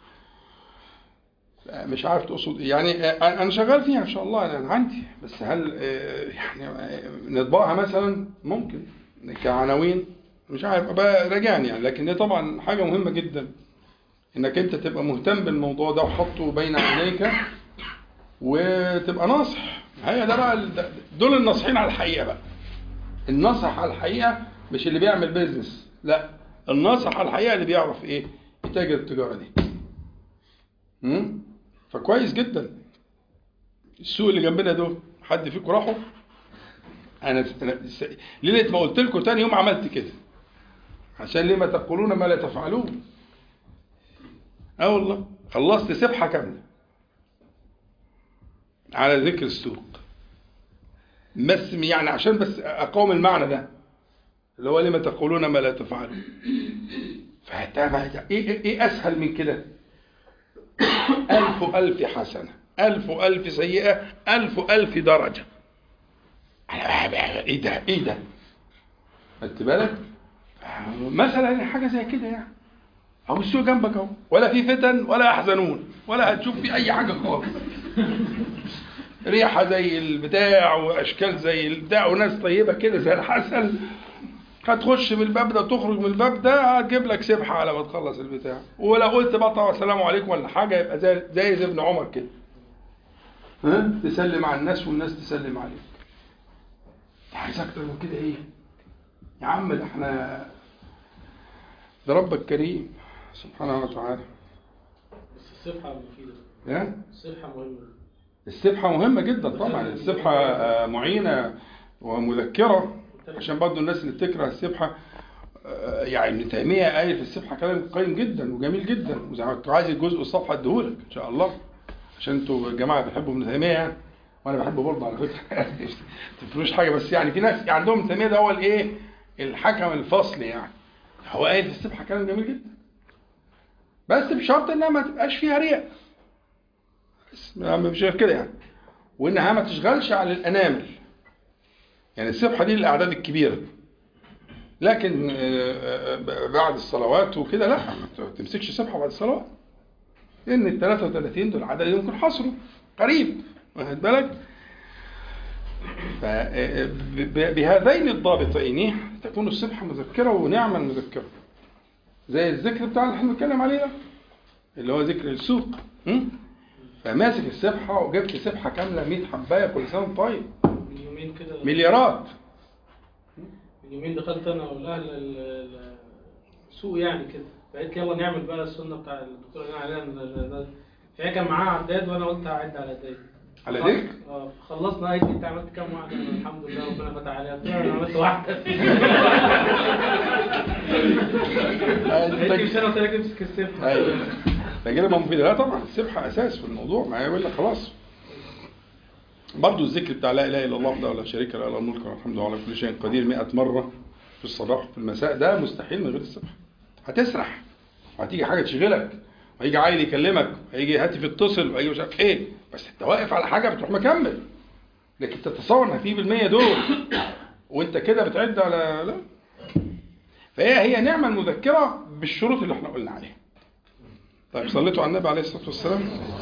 [SPEAKER 1] مش عارف تقصد إيه. يعني آه، انا شغال فيها ان شاء الله انا عندي بس هل آه، يعني آه، نطبعها مثلا ممكن كعناوين مش عارف بقى راجعني يعني لكن دي طبعا حاجه مهمه جدا انك انت تبقى مهتم بالموضوع ده وحطه بين عينيك وتبقى ناصح هي ده بقى ال- دول الناصحين على الحقيقه بقى الناصح على الحقيقه مش اللي بيعمل بيزنس لا الناصح على الحقيقه اللي بيعرف ايه يتاجر التجاره دي مم؟ فكويس جدا السوق اللي جنبنا دول حد فيكم راحوا انا أنا س- ليله ما قلت لكم تاني يوم عملت كده عشان ليه ما تقولون ما لا تفعلون اه والله خلصت سبحه كامله على ذكر السوق بس يعني عشان بس اقاوم المعنى ده اللي هو لما تقولون ما لا تفعلون فهتابع ايه ايه إيه اسهل من كده ألف ألف حسنة ألف ألف سيئة ألف ألف درجة إيه ده إيه ده خدت بالك مثلا حاجة زي كده يعني أو السوق جنبك أهو ولا في فتن ولا يحزنون ولا هتشوف في أي حاجة خالص ريحة زي البتاع وأشكال زي البتاع وناس طيبة كده زي الحسن هتخش من الباب ده وتخرج من الباب ده هتجيب لك سبحه على ما تخلص البتاع ولو قلت بقى طبعا السلام عليكم ولا حاجه يبقى زي زي زي ابن عمر كده ها تسلم على الناس والناس تسلم عليك عايز اكتر من كده ايه يا عم ده احنا ده ربك كريم سبحانه وتعالى
[SPEAKER 2] بس السبحة مفيدة
[SPEAKER 1] ها
[SPEAKER 2] السبحة مهمة
[SPEAKER 1] السبحه مهمه جدا طبعا السبحه آه، معينه ومذكره عشان برضه الناس اللي بتكره السبحه آه، يعني ابن تيمية قايل في السبحة كلام قيم جدا وجميل جدا وزي ما انت عايز الجزء الصفحة اديهولك ان شاء الله عشان انتوا يا جماعة بتحبوا ابن تيمية يعني وانا بحبه برضه على فكرة ما تفروش حاجة بس يعني في ناس عندهم ابن تيمية ده هو الايه الحكم الفصل يعني هو قايل في السبحة كلام جميل جدا بس بشرط انها ما تبقاش فيها رياء بس ما مش غير كده يعني وانها ما تشغلش على الانامل يعني السبحة دي الاعداد الكبيرة لكن آه، آه، بعد الصلوات وكده لا ما تمسكش سبحة بعد الصلوات لان ال 33 دول عدد يمكن حصره قريب واخد بالك ف- آه، ب- بهذين الضابطين تكون السبحة مذكرة ونعما مذكرة زي الذكر بتاع اللي احنا بنتكلم عليه ده اللي هو ذكر السوق م? فماسك السبحة وجبت سبحة كاملة 100 حباية كل سنة وأنت طيب
[SPEAKER 2] من يومين كده
[SPEAKER 1] مليارات
[SPEAKER 2] من يومين دخلت انا والاهل ال- ال- السوق يعني كده فقلت يلا نعمل بقى السنه بتاع الدكتور اللي عليها ال- ده. فهي كان معاها عداد وانا قلت هعد على ايديا
[SPEAKER 1] على ايديك؟
[SPEAKER 2] اه خلصنا ايدي انت عملت كام واحده أنا الحمد لله ربنا فتح عليها قلت لها انا عملت واحده قالت لي مش انا قلت لك امسك السبحه
[SPEAKER 1] ايوه ده كده مفيدة لا طبعا السبحة أساس في الموضوع ما يقول لك خلاص برضه الذكر بتاع لا إله إلا الله وحده لا شريك له له الملك والحمد لله على كل شيء قدير 100 مرة في الصباح وفي المساء ده مستحيل من غير السبحة هتسرح وهتيجي حاجة تشغلك وهيجي عيل يكلمك وهيجي هاتف يتصل وهيجي مش عارف ايه بس انت واقف على حاجة بتروح مكمل لكن تتصور ان في بالمية دول وانت كده بتعد على لا فهي هي نعمة المذكرة بالشروط اللي احنا قلنا عليها طيب صليتوا على النبي عليه الصلاة والسلام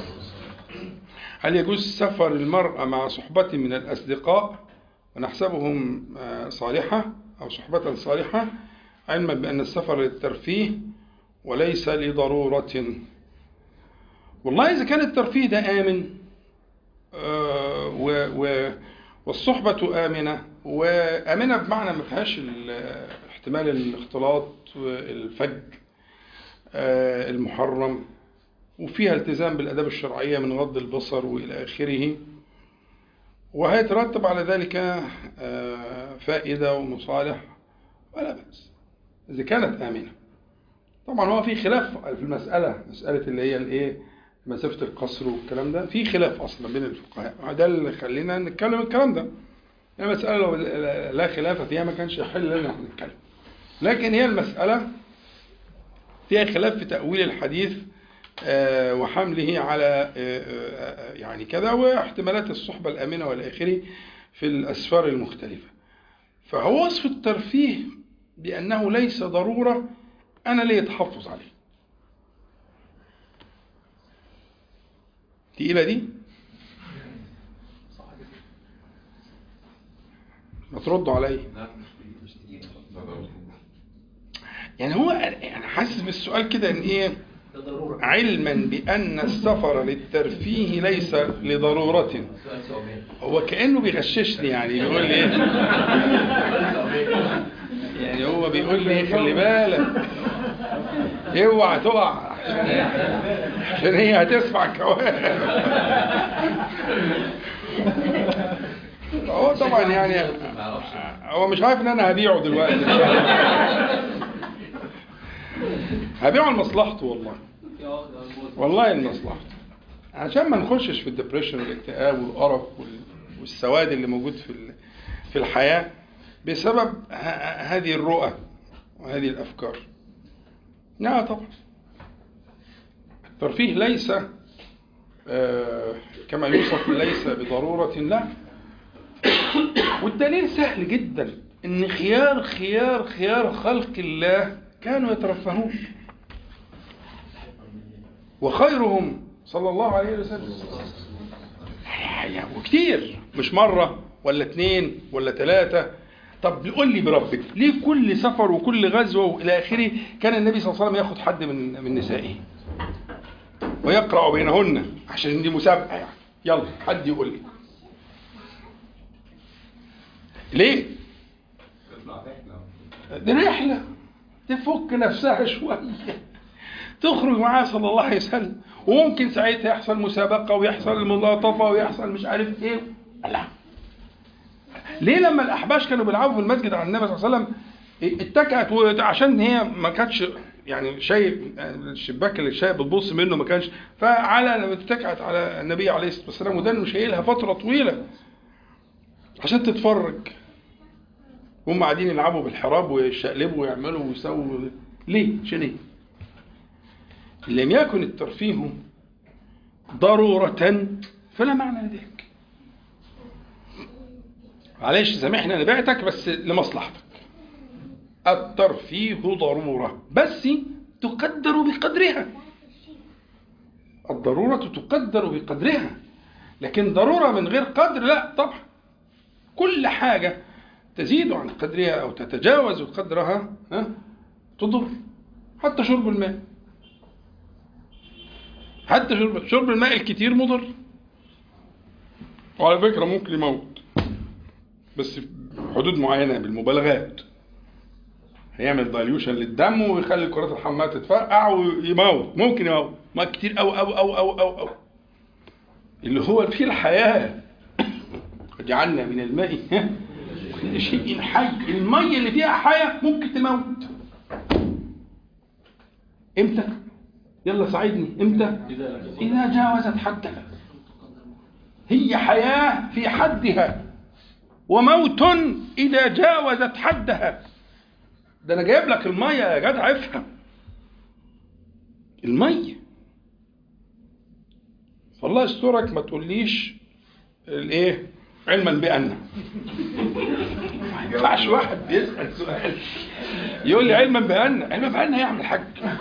[SPEAKER 1] هل يجوز سفر المرأة مع صحبة من الأصدقاء ونحسبهم آه، صالحة أو صحبة صالحة علما بأن السفر للترفيه وليس لضرورة والله إذا كان الترفيه ده آمن آه، و و والصحبة آمنة وآمنة بمعنى ما فيهاش ال- احتمال الاختلاط والفج آه، المحرم وفيها التزام بالآداب الشرعية من غض البصر وإلى آخره وهيترتب على ذلك آه، فائدة ومصالح ولا بأس إذا كانت آمنة طبعا هو في خلاف في المسألة مسألة اللي هي الإيه مسافة القصر والكلام ده في خلاف أصلا بين الفقهاء ده اللي خلينا نتكلم الكلام ده هي مسألة لو لا خلاف فيها ما كانش يحل لنا إحنا نتكلم لكن هي المسألة فيها خلاف في تأويل الحديث آه، وحمله على آه، آه، يعني كذا واحتمالات الصحبة الآمنة والآخره في الأسفار المختلفة فهو وصف الترفيه بأنه ليس ضرورة أنا ليه تحفظ عليه تقيلة دي ما تردوا عليا يعني هو يعني حاسس بالسؤال كده ان ايه
[SPEAKER 2] ده ضروره
[SPEAKER 1] علما بأن السفر للترفيه ليس لضرورة
[SPEAKER 3] سؤال ثعبان
[SPEAKER 1] هو كأنه بيغششني يعني بيقول لي إيه؟ يعني هو بيقول لي خلي بالك اوعى تقع عشان عشان هي هتسمع كواب هو طبعا يعني هو مش عارف ان انا هبيعه دلوقتي هبيعه لمصلحته والله والله لمصلحته عشان ما نخشش في الدبريشن والاكتئاب والقرف وال- والسواد اللي موجود في ال- في الحياة بسبب ه- هذه الرؤى وهذه الأفكار لا طبعا الترفيه ليس آه، كما يوصف ليس بضرورة لا والدليل سهل جدا ان خيار خيار خيار خلق الله كانوا يترفهون وخيرهم صلى الله عليه وسلم يعني وكتير مش مرة ولا اتنين ولا تلاتة طب قول لي بربك ليه كل سفر وكل غزوة وإلى آخره كان النبي صلى الله عليه وسلم ياخد حد من من نسائه ويقرأ بينهن عشان دي مسابقة يعني يلا حد يقول لي ليه؟ دي رحلة تفك نفسها شوية تخرج معاه صلى الله عليه وسلم وممكن ساعتها يحصل مسابقة ويحصل الملاطفة ويحصل مش عارف ايه لا ليه لما الأحباش كانوا بيلعبوا في المسجد على النبي صلى الله عليه وسلم اتكأت و- عشان هي ما كانتش يعني شايف الشباك اللي شايف بتبص منه ما كانش فعلى لما اتكأت على النبي عليه الصلاه والسلام وده انه شايلها فتره طويله عشان تتفرج هم قاعدين يلعبوا بالحراب ويشقلبوا ويعملوا ويسووا ليه؟ عشان ايه؟ إن لم يكن الترفيه ضرورة فلا معنى لذلك معلش سامحني انا بعتك بس لمصلحتك الترفيه ضرورة بس تقدر بقدرها الضرورة تقدر بقدرها لكن ضرورة من غير قدر لا طبعا كل حاجة تزيد عن قدرها أو تتجاوز قدرها ها تضر حتى شرب الماء حتى شرب شرب الماء الكتير مضر وعلى فكرة ممكن يموت بس في حدود معينة بالمبالغات هيعمل دايليوشن للدم ويخلي كرات الحمام تتفرقع ويموت ممكن يموت ما كتير أو أو أو أو أو, أو. اللي هو فيه الحياة جعلنا من الماء كل شيء حي المية اللي فيها حياة ممكن تموت امتى يلا ساعدني امتى إذا جاوزت حدها هي حياة في حدها وموت إذا جاوزت حدها ده أنا جايب لك المية يا جدع افهم المية فالله يسترك ما تقوليش الايه علما بأن ما ينفعش واحد بيسأل سؤال يقول لي علما بأن علما بأن يعمل حاج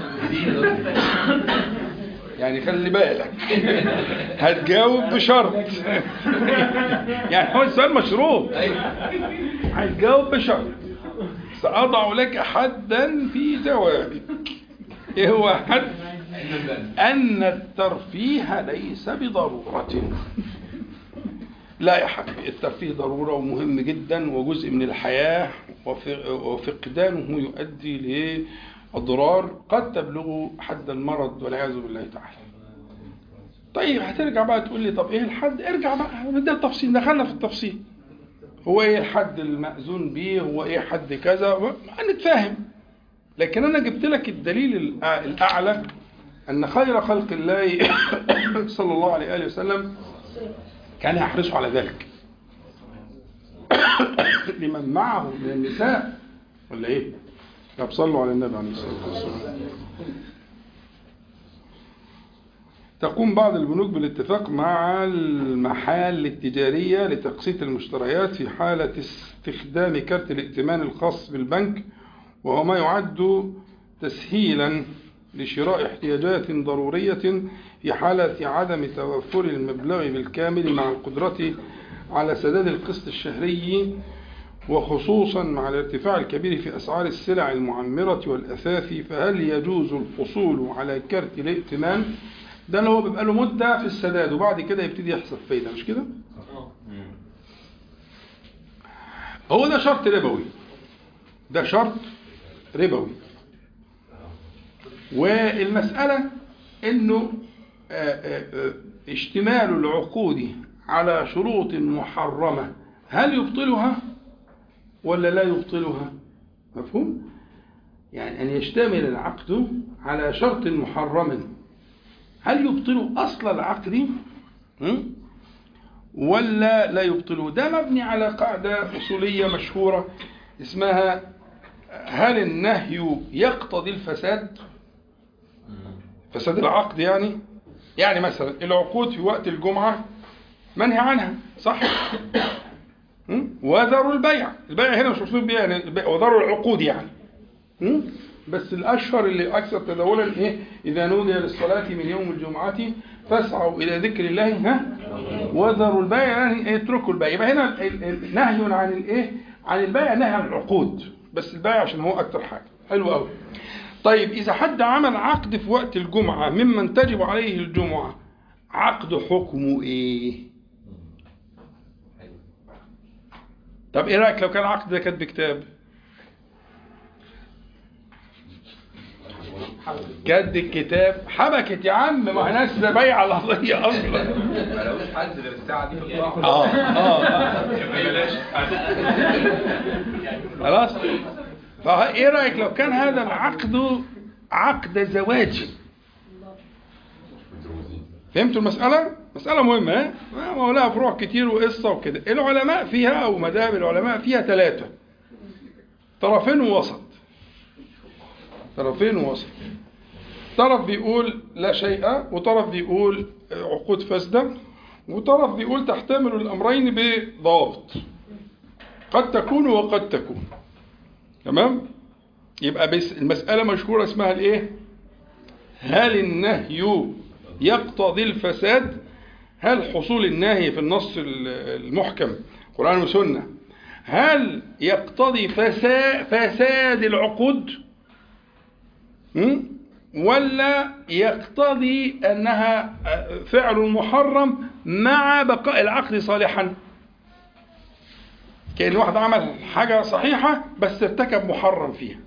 [SPEAKER 1] يعني خلي بالك هتجاوب بشرط يعني هو السؤال مشروط هتجاوب بشرط سأضع لك حدا في جوابك ايه هو حد أن الترفيه ليس بضرورة لا يا حبيبي الترفيه ضرورة ومهم جدا وجزء من الحياة وف- وفقدانه يؤدي لأضرار قد تبلغ حد المرض والعياذ بالله تعالى طيب هترجع بقى تقول لي طب ايه الحد ارجع بقى ده التفصيل دخلنا في التفصيل هو ايه الحد المأذون به هو ايه حد كذا هنتفاهم لكن انا جبت لك الدليل الأع- الاعلى ان خير خلق الله صلى الله عليه واله وسلم كان يحرص على ذلك لمن معه من النساء ولا ايه طب صلوا على النبي عليه الصلاه والسلام تقوم بعض البنوك بالاتفاق مع المحال التجارية لتقسيط المشتريات في حالة استخدام كارت الائتمان الخاص بالبنك وهو ما يعد تسهيلا لشراء احتياجات ضرورية في حالة عدم توفر المبلغ بالكامل مع القدرة على سداد القسط الشهري وخصوصا مع الارتفاع الكبير في أسعار السلع المعمرة والأثاث فهل يجوز الحصول على كارت الائتمان ده اللي هو بيبقى له مدة في السداد وبعد كده يبتدي يحسب فايدة مش كده؟ هو ده شرط ربوي ده شرط ربوي والمسألة انه آه، آه، آه، اشتمال العقود على شروط محرمة هل يبطلها ولا لا يبطلها مفهوم يعني أن يشتمل العقد على شرط محرم هل يبطل أصل العقد م? ولا لا يبطله ده مبني على قاعدة أصولية مشهورة اسمها هل النهي يقتضي الفساد فساد العقد يعني يعني مثلا العقود في وقت الجمعة منهي عنها صح م? وذروا البيع البيع هنا مش مقصود بيها يعني البيع- وذروا العقود يعني م? بس الأشهر اللي أكثر تداولا إيه إذا نودي للصلاة من يوم الجمعة فاسعوا إلى ذكر الله ها وذروا البيع يعني إيه؟ اتركوا البيع يبقى هنا ال- ال- نهي عن الإيه عن البيع نهي عن العقود بس البيع عشان هو أكتر حاجة حلو قوي طيب إذا حد عمل عقد في وقت الجمعة ممن تجب عليه الجمعة عقد حكمه إيه؟ طب إيه رأيك لو كان العقد ده كاتب كتاب؟ كد الكتاب حبكت يا عم ما هي ناس بيع القضية أصلا
[SPEAKER 6] ملوش حد غير الساعة دي في القاعة
[SPEAKER 1] اه اه خلاص فايه رايك لو كان هذا العقد عقد زواجي فهمتوا المسألة؟ مسألة مهمة ها؟ ما هو لها فروع كتير وقصة وكده العلماء فيها أو مذاهب العلماء فيها ثلاثة طرفين ووسط طرفين ووسط طرف بيقول لا شيء وطرف بيقول عقود فاسدة وطرف بيقول تحتمل الأمرين بضوابط قد تكون وقد تكون تمام يبقى بس المسألة مشهورة اسمها الايه هل النهي يقتضي الفساد هل حصول النهي في النص المحكم قرآن وسنة هل يقتضي فساد, فساد العقود م? ولا يقتضي أنها فعل محرم مع بقاء العقد صالحا كأن واحد عمل حاجة صحيحة بس ارتكب محرم فيها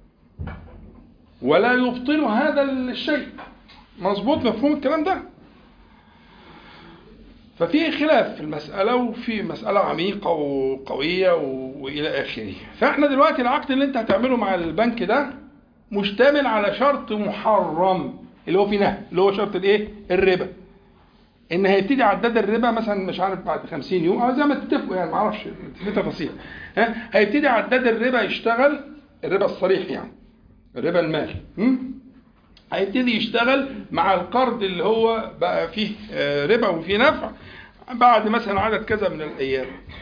[SPEAKER 1] ولا يبطل هذا الشيء مظبوط مفهوم الكلام ده ففي خلاف في المسألة وفي مسألة عميقة وقوية وإلى آخره فإحنا دلوقتي العقد اللي أنت هتعمله مع البنك ده مشتمل على شرط محرم اللي هو في نهي اللي هو شرط الايه الربا ان هيبتدي عداد الربا مثلا مش عارف بعد 50 يوم او زي ما تتفقوا يعني ما اعرفش في تفاصيل ها هيبتدي عداد الربا يشتغل الربا الصريح يعني الربا المال هيبتدي يشتغل مع القرض اللي هو بقى فيه ربا وفيه نفع بعد مثلا عدد كذا من الايام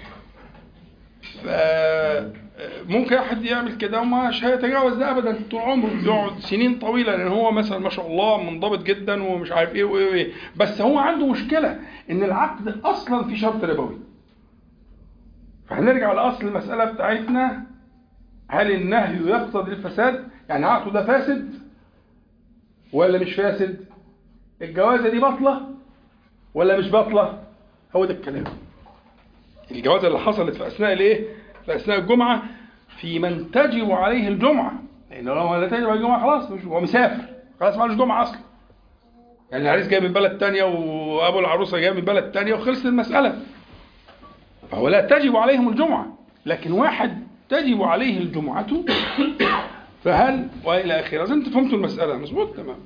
[SPEAKER 1] ممكن حد يعمل كده ومش هيتجاوز ده ابدا طول عمره يقعد سنين طويله لان هو مثلا ما شاء الله منضبط جدا ومش عارف ايه وايه وايه بس هو عنده مشكله ان العقد اصلا في شرط ربوي فهنرجع لاصل المساله بتاعتنا هل النهي يقتضي الفساد يعني عقده ده فاسد ولا مش فاسد الجوازه دي باطله ولا مش باطله هو ده الكلام الجوازه اللي حصلت في اثناء الايه في اثناء الجمعه في من تجب عليه الجمعه لان لو لا تجب عليه الجمعه خلاص مش هو مسافر خلاص معلوش جمعه اصلا يعني العريس جاي من بلد تانية وابو العروسه جاي من بلد تانية وخلصت المساله فهو لا تجب عليهم الجمعه لكن واحد تجب عليه الجمعه فهل والى اخره اظن انتم فهمتوا المساله مظبوط تمام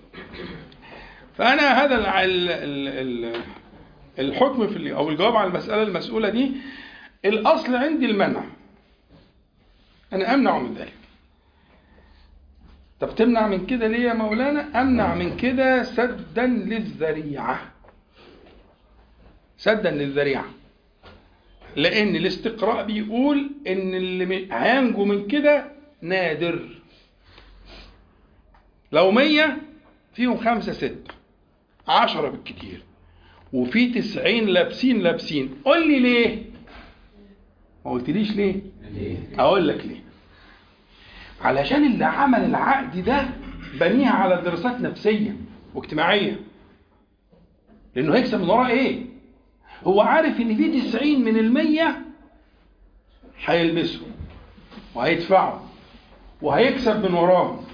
[SPEAKER 1] فانا هذا ال ال الحكم في او الجواب على المساله المسؤوله دي الاصل عندي المنع انا امنع من ذلك طب تمنع من كده ليه يا مولانا امنع من كده سدا للذريعه سدا للذريعه لان الاستقراء بيقول ان اللي هينجو من كده نادر لو مية فيهم خمسة ستة عشرة بالكتير وفي تسعين لابسين لابسين قول لي ليه ما قلتليش ليه اقول لك ليه علشان اللي عمل العقد ده بنيها على دراسات نفسية واجتماعية لانه هيكسب من وراه ايه هو عارف ان في تسعين من المية هيلبسوا وهيدفعوا وهيكسب من وراهم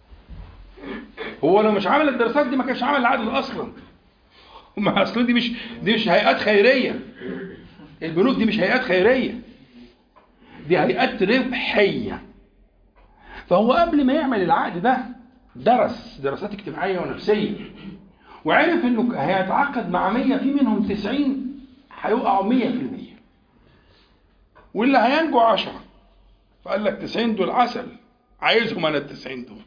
[SPEAKER 1] هو لو مش عامل الدراسات دي ما كانش عامل العقد ده اصلا ما اصل دي مش دي مش هيئات خيريه البنوك دي مش هيئات خيريه دي هيئات ربحيه فهو قبل ما يعمل العقد ده درس دراسات اجتماعيه ونفسيه وعرف انه هيتعاقد مع 100 في منهم 90 هيقعوا 100% واللي هينجو 10 فقال لك 90 دول عسل عايزهم انا ال 90 دول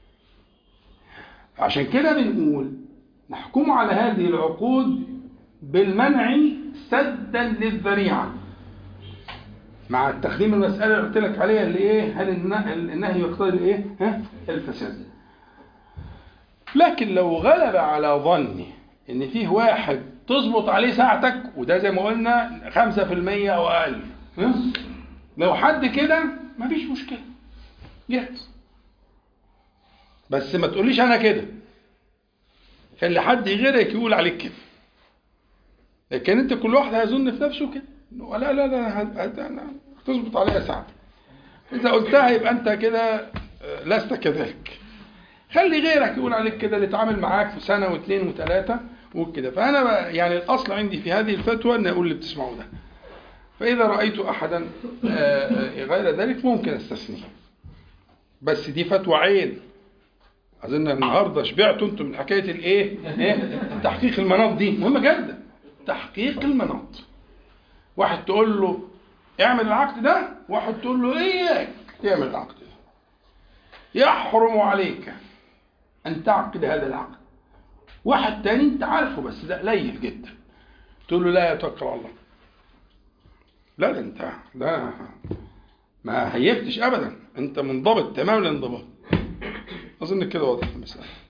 [SPEAKER 1] عشان كده بنقول نحكم على هذه العقود بالمنع سدا للذريعه مع التقديم المسألة اللي قلت لك عليها اللي ايه هل النهي يقتضي الايه ها الفساد لكن لو غلب على ظني ان فيه واحد تظبط عليه ساعتك وده زي ما قلنا 5% او اقل ها؟ لو حد كده مفيش مشكلة جاهز بس ما تقوليش انا كده خلي حد غيرك يقول عليك كده لكن انت كل واحد هيظن في نفسه كده لا لا لا هتظبط عليها ساعتك اذا قلتها يبقى انت كده لست كذلك خلي غيرك يقول عليك كده اللي اتعامل معاك في سنه واثنين وثلاثه وكده فانا يعني الاصل عندي في هذه الفتوى ان اقول اللي بتسمعه ده فاذا رايت احدا غير ذلك ممكن استثنيه بس دي فتوى عين اظن النهارده شبعتوا انتم من حكايه الايه؟ ايه؟ تحقيق المناط دي مهمه جدا تحقيق المناط واحد تقول له اعمل العقد ده واحد تقول له اياك تعمل العقد ده يحرم عليك ان تعقد هذا العقد واحد تاني انت عارفه بس ده قليل جدا تقول له لا يتوكل على الله لا ده انت لا ما هيفتش ابدا انت منضبط تمام الانضباط اظن كده واضح المساله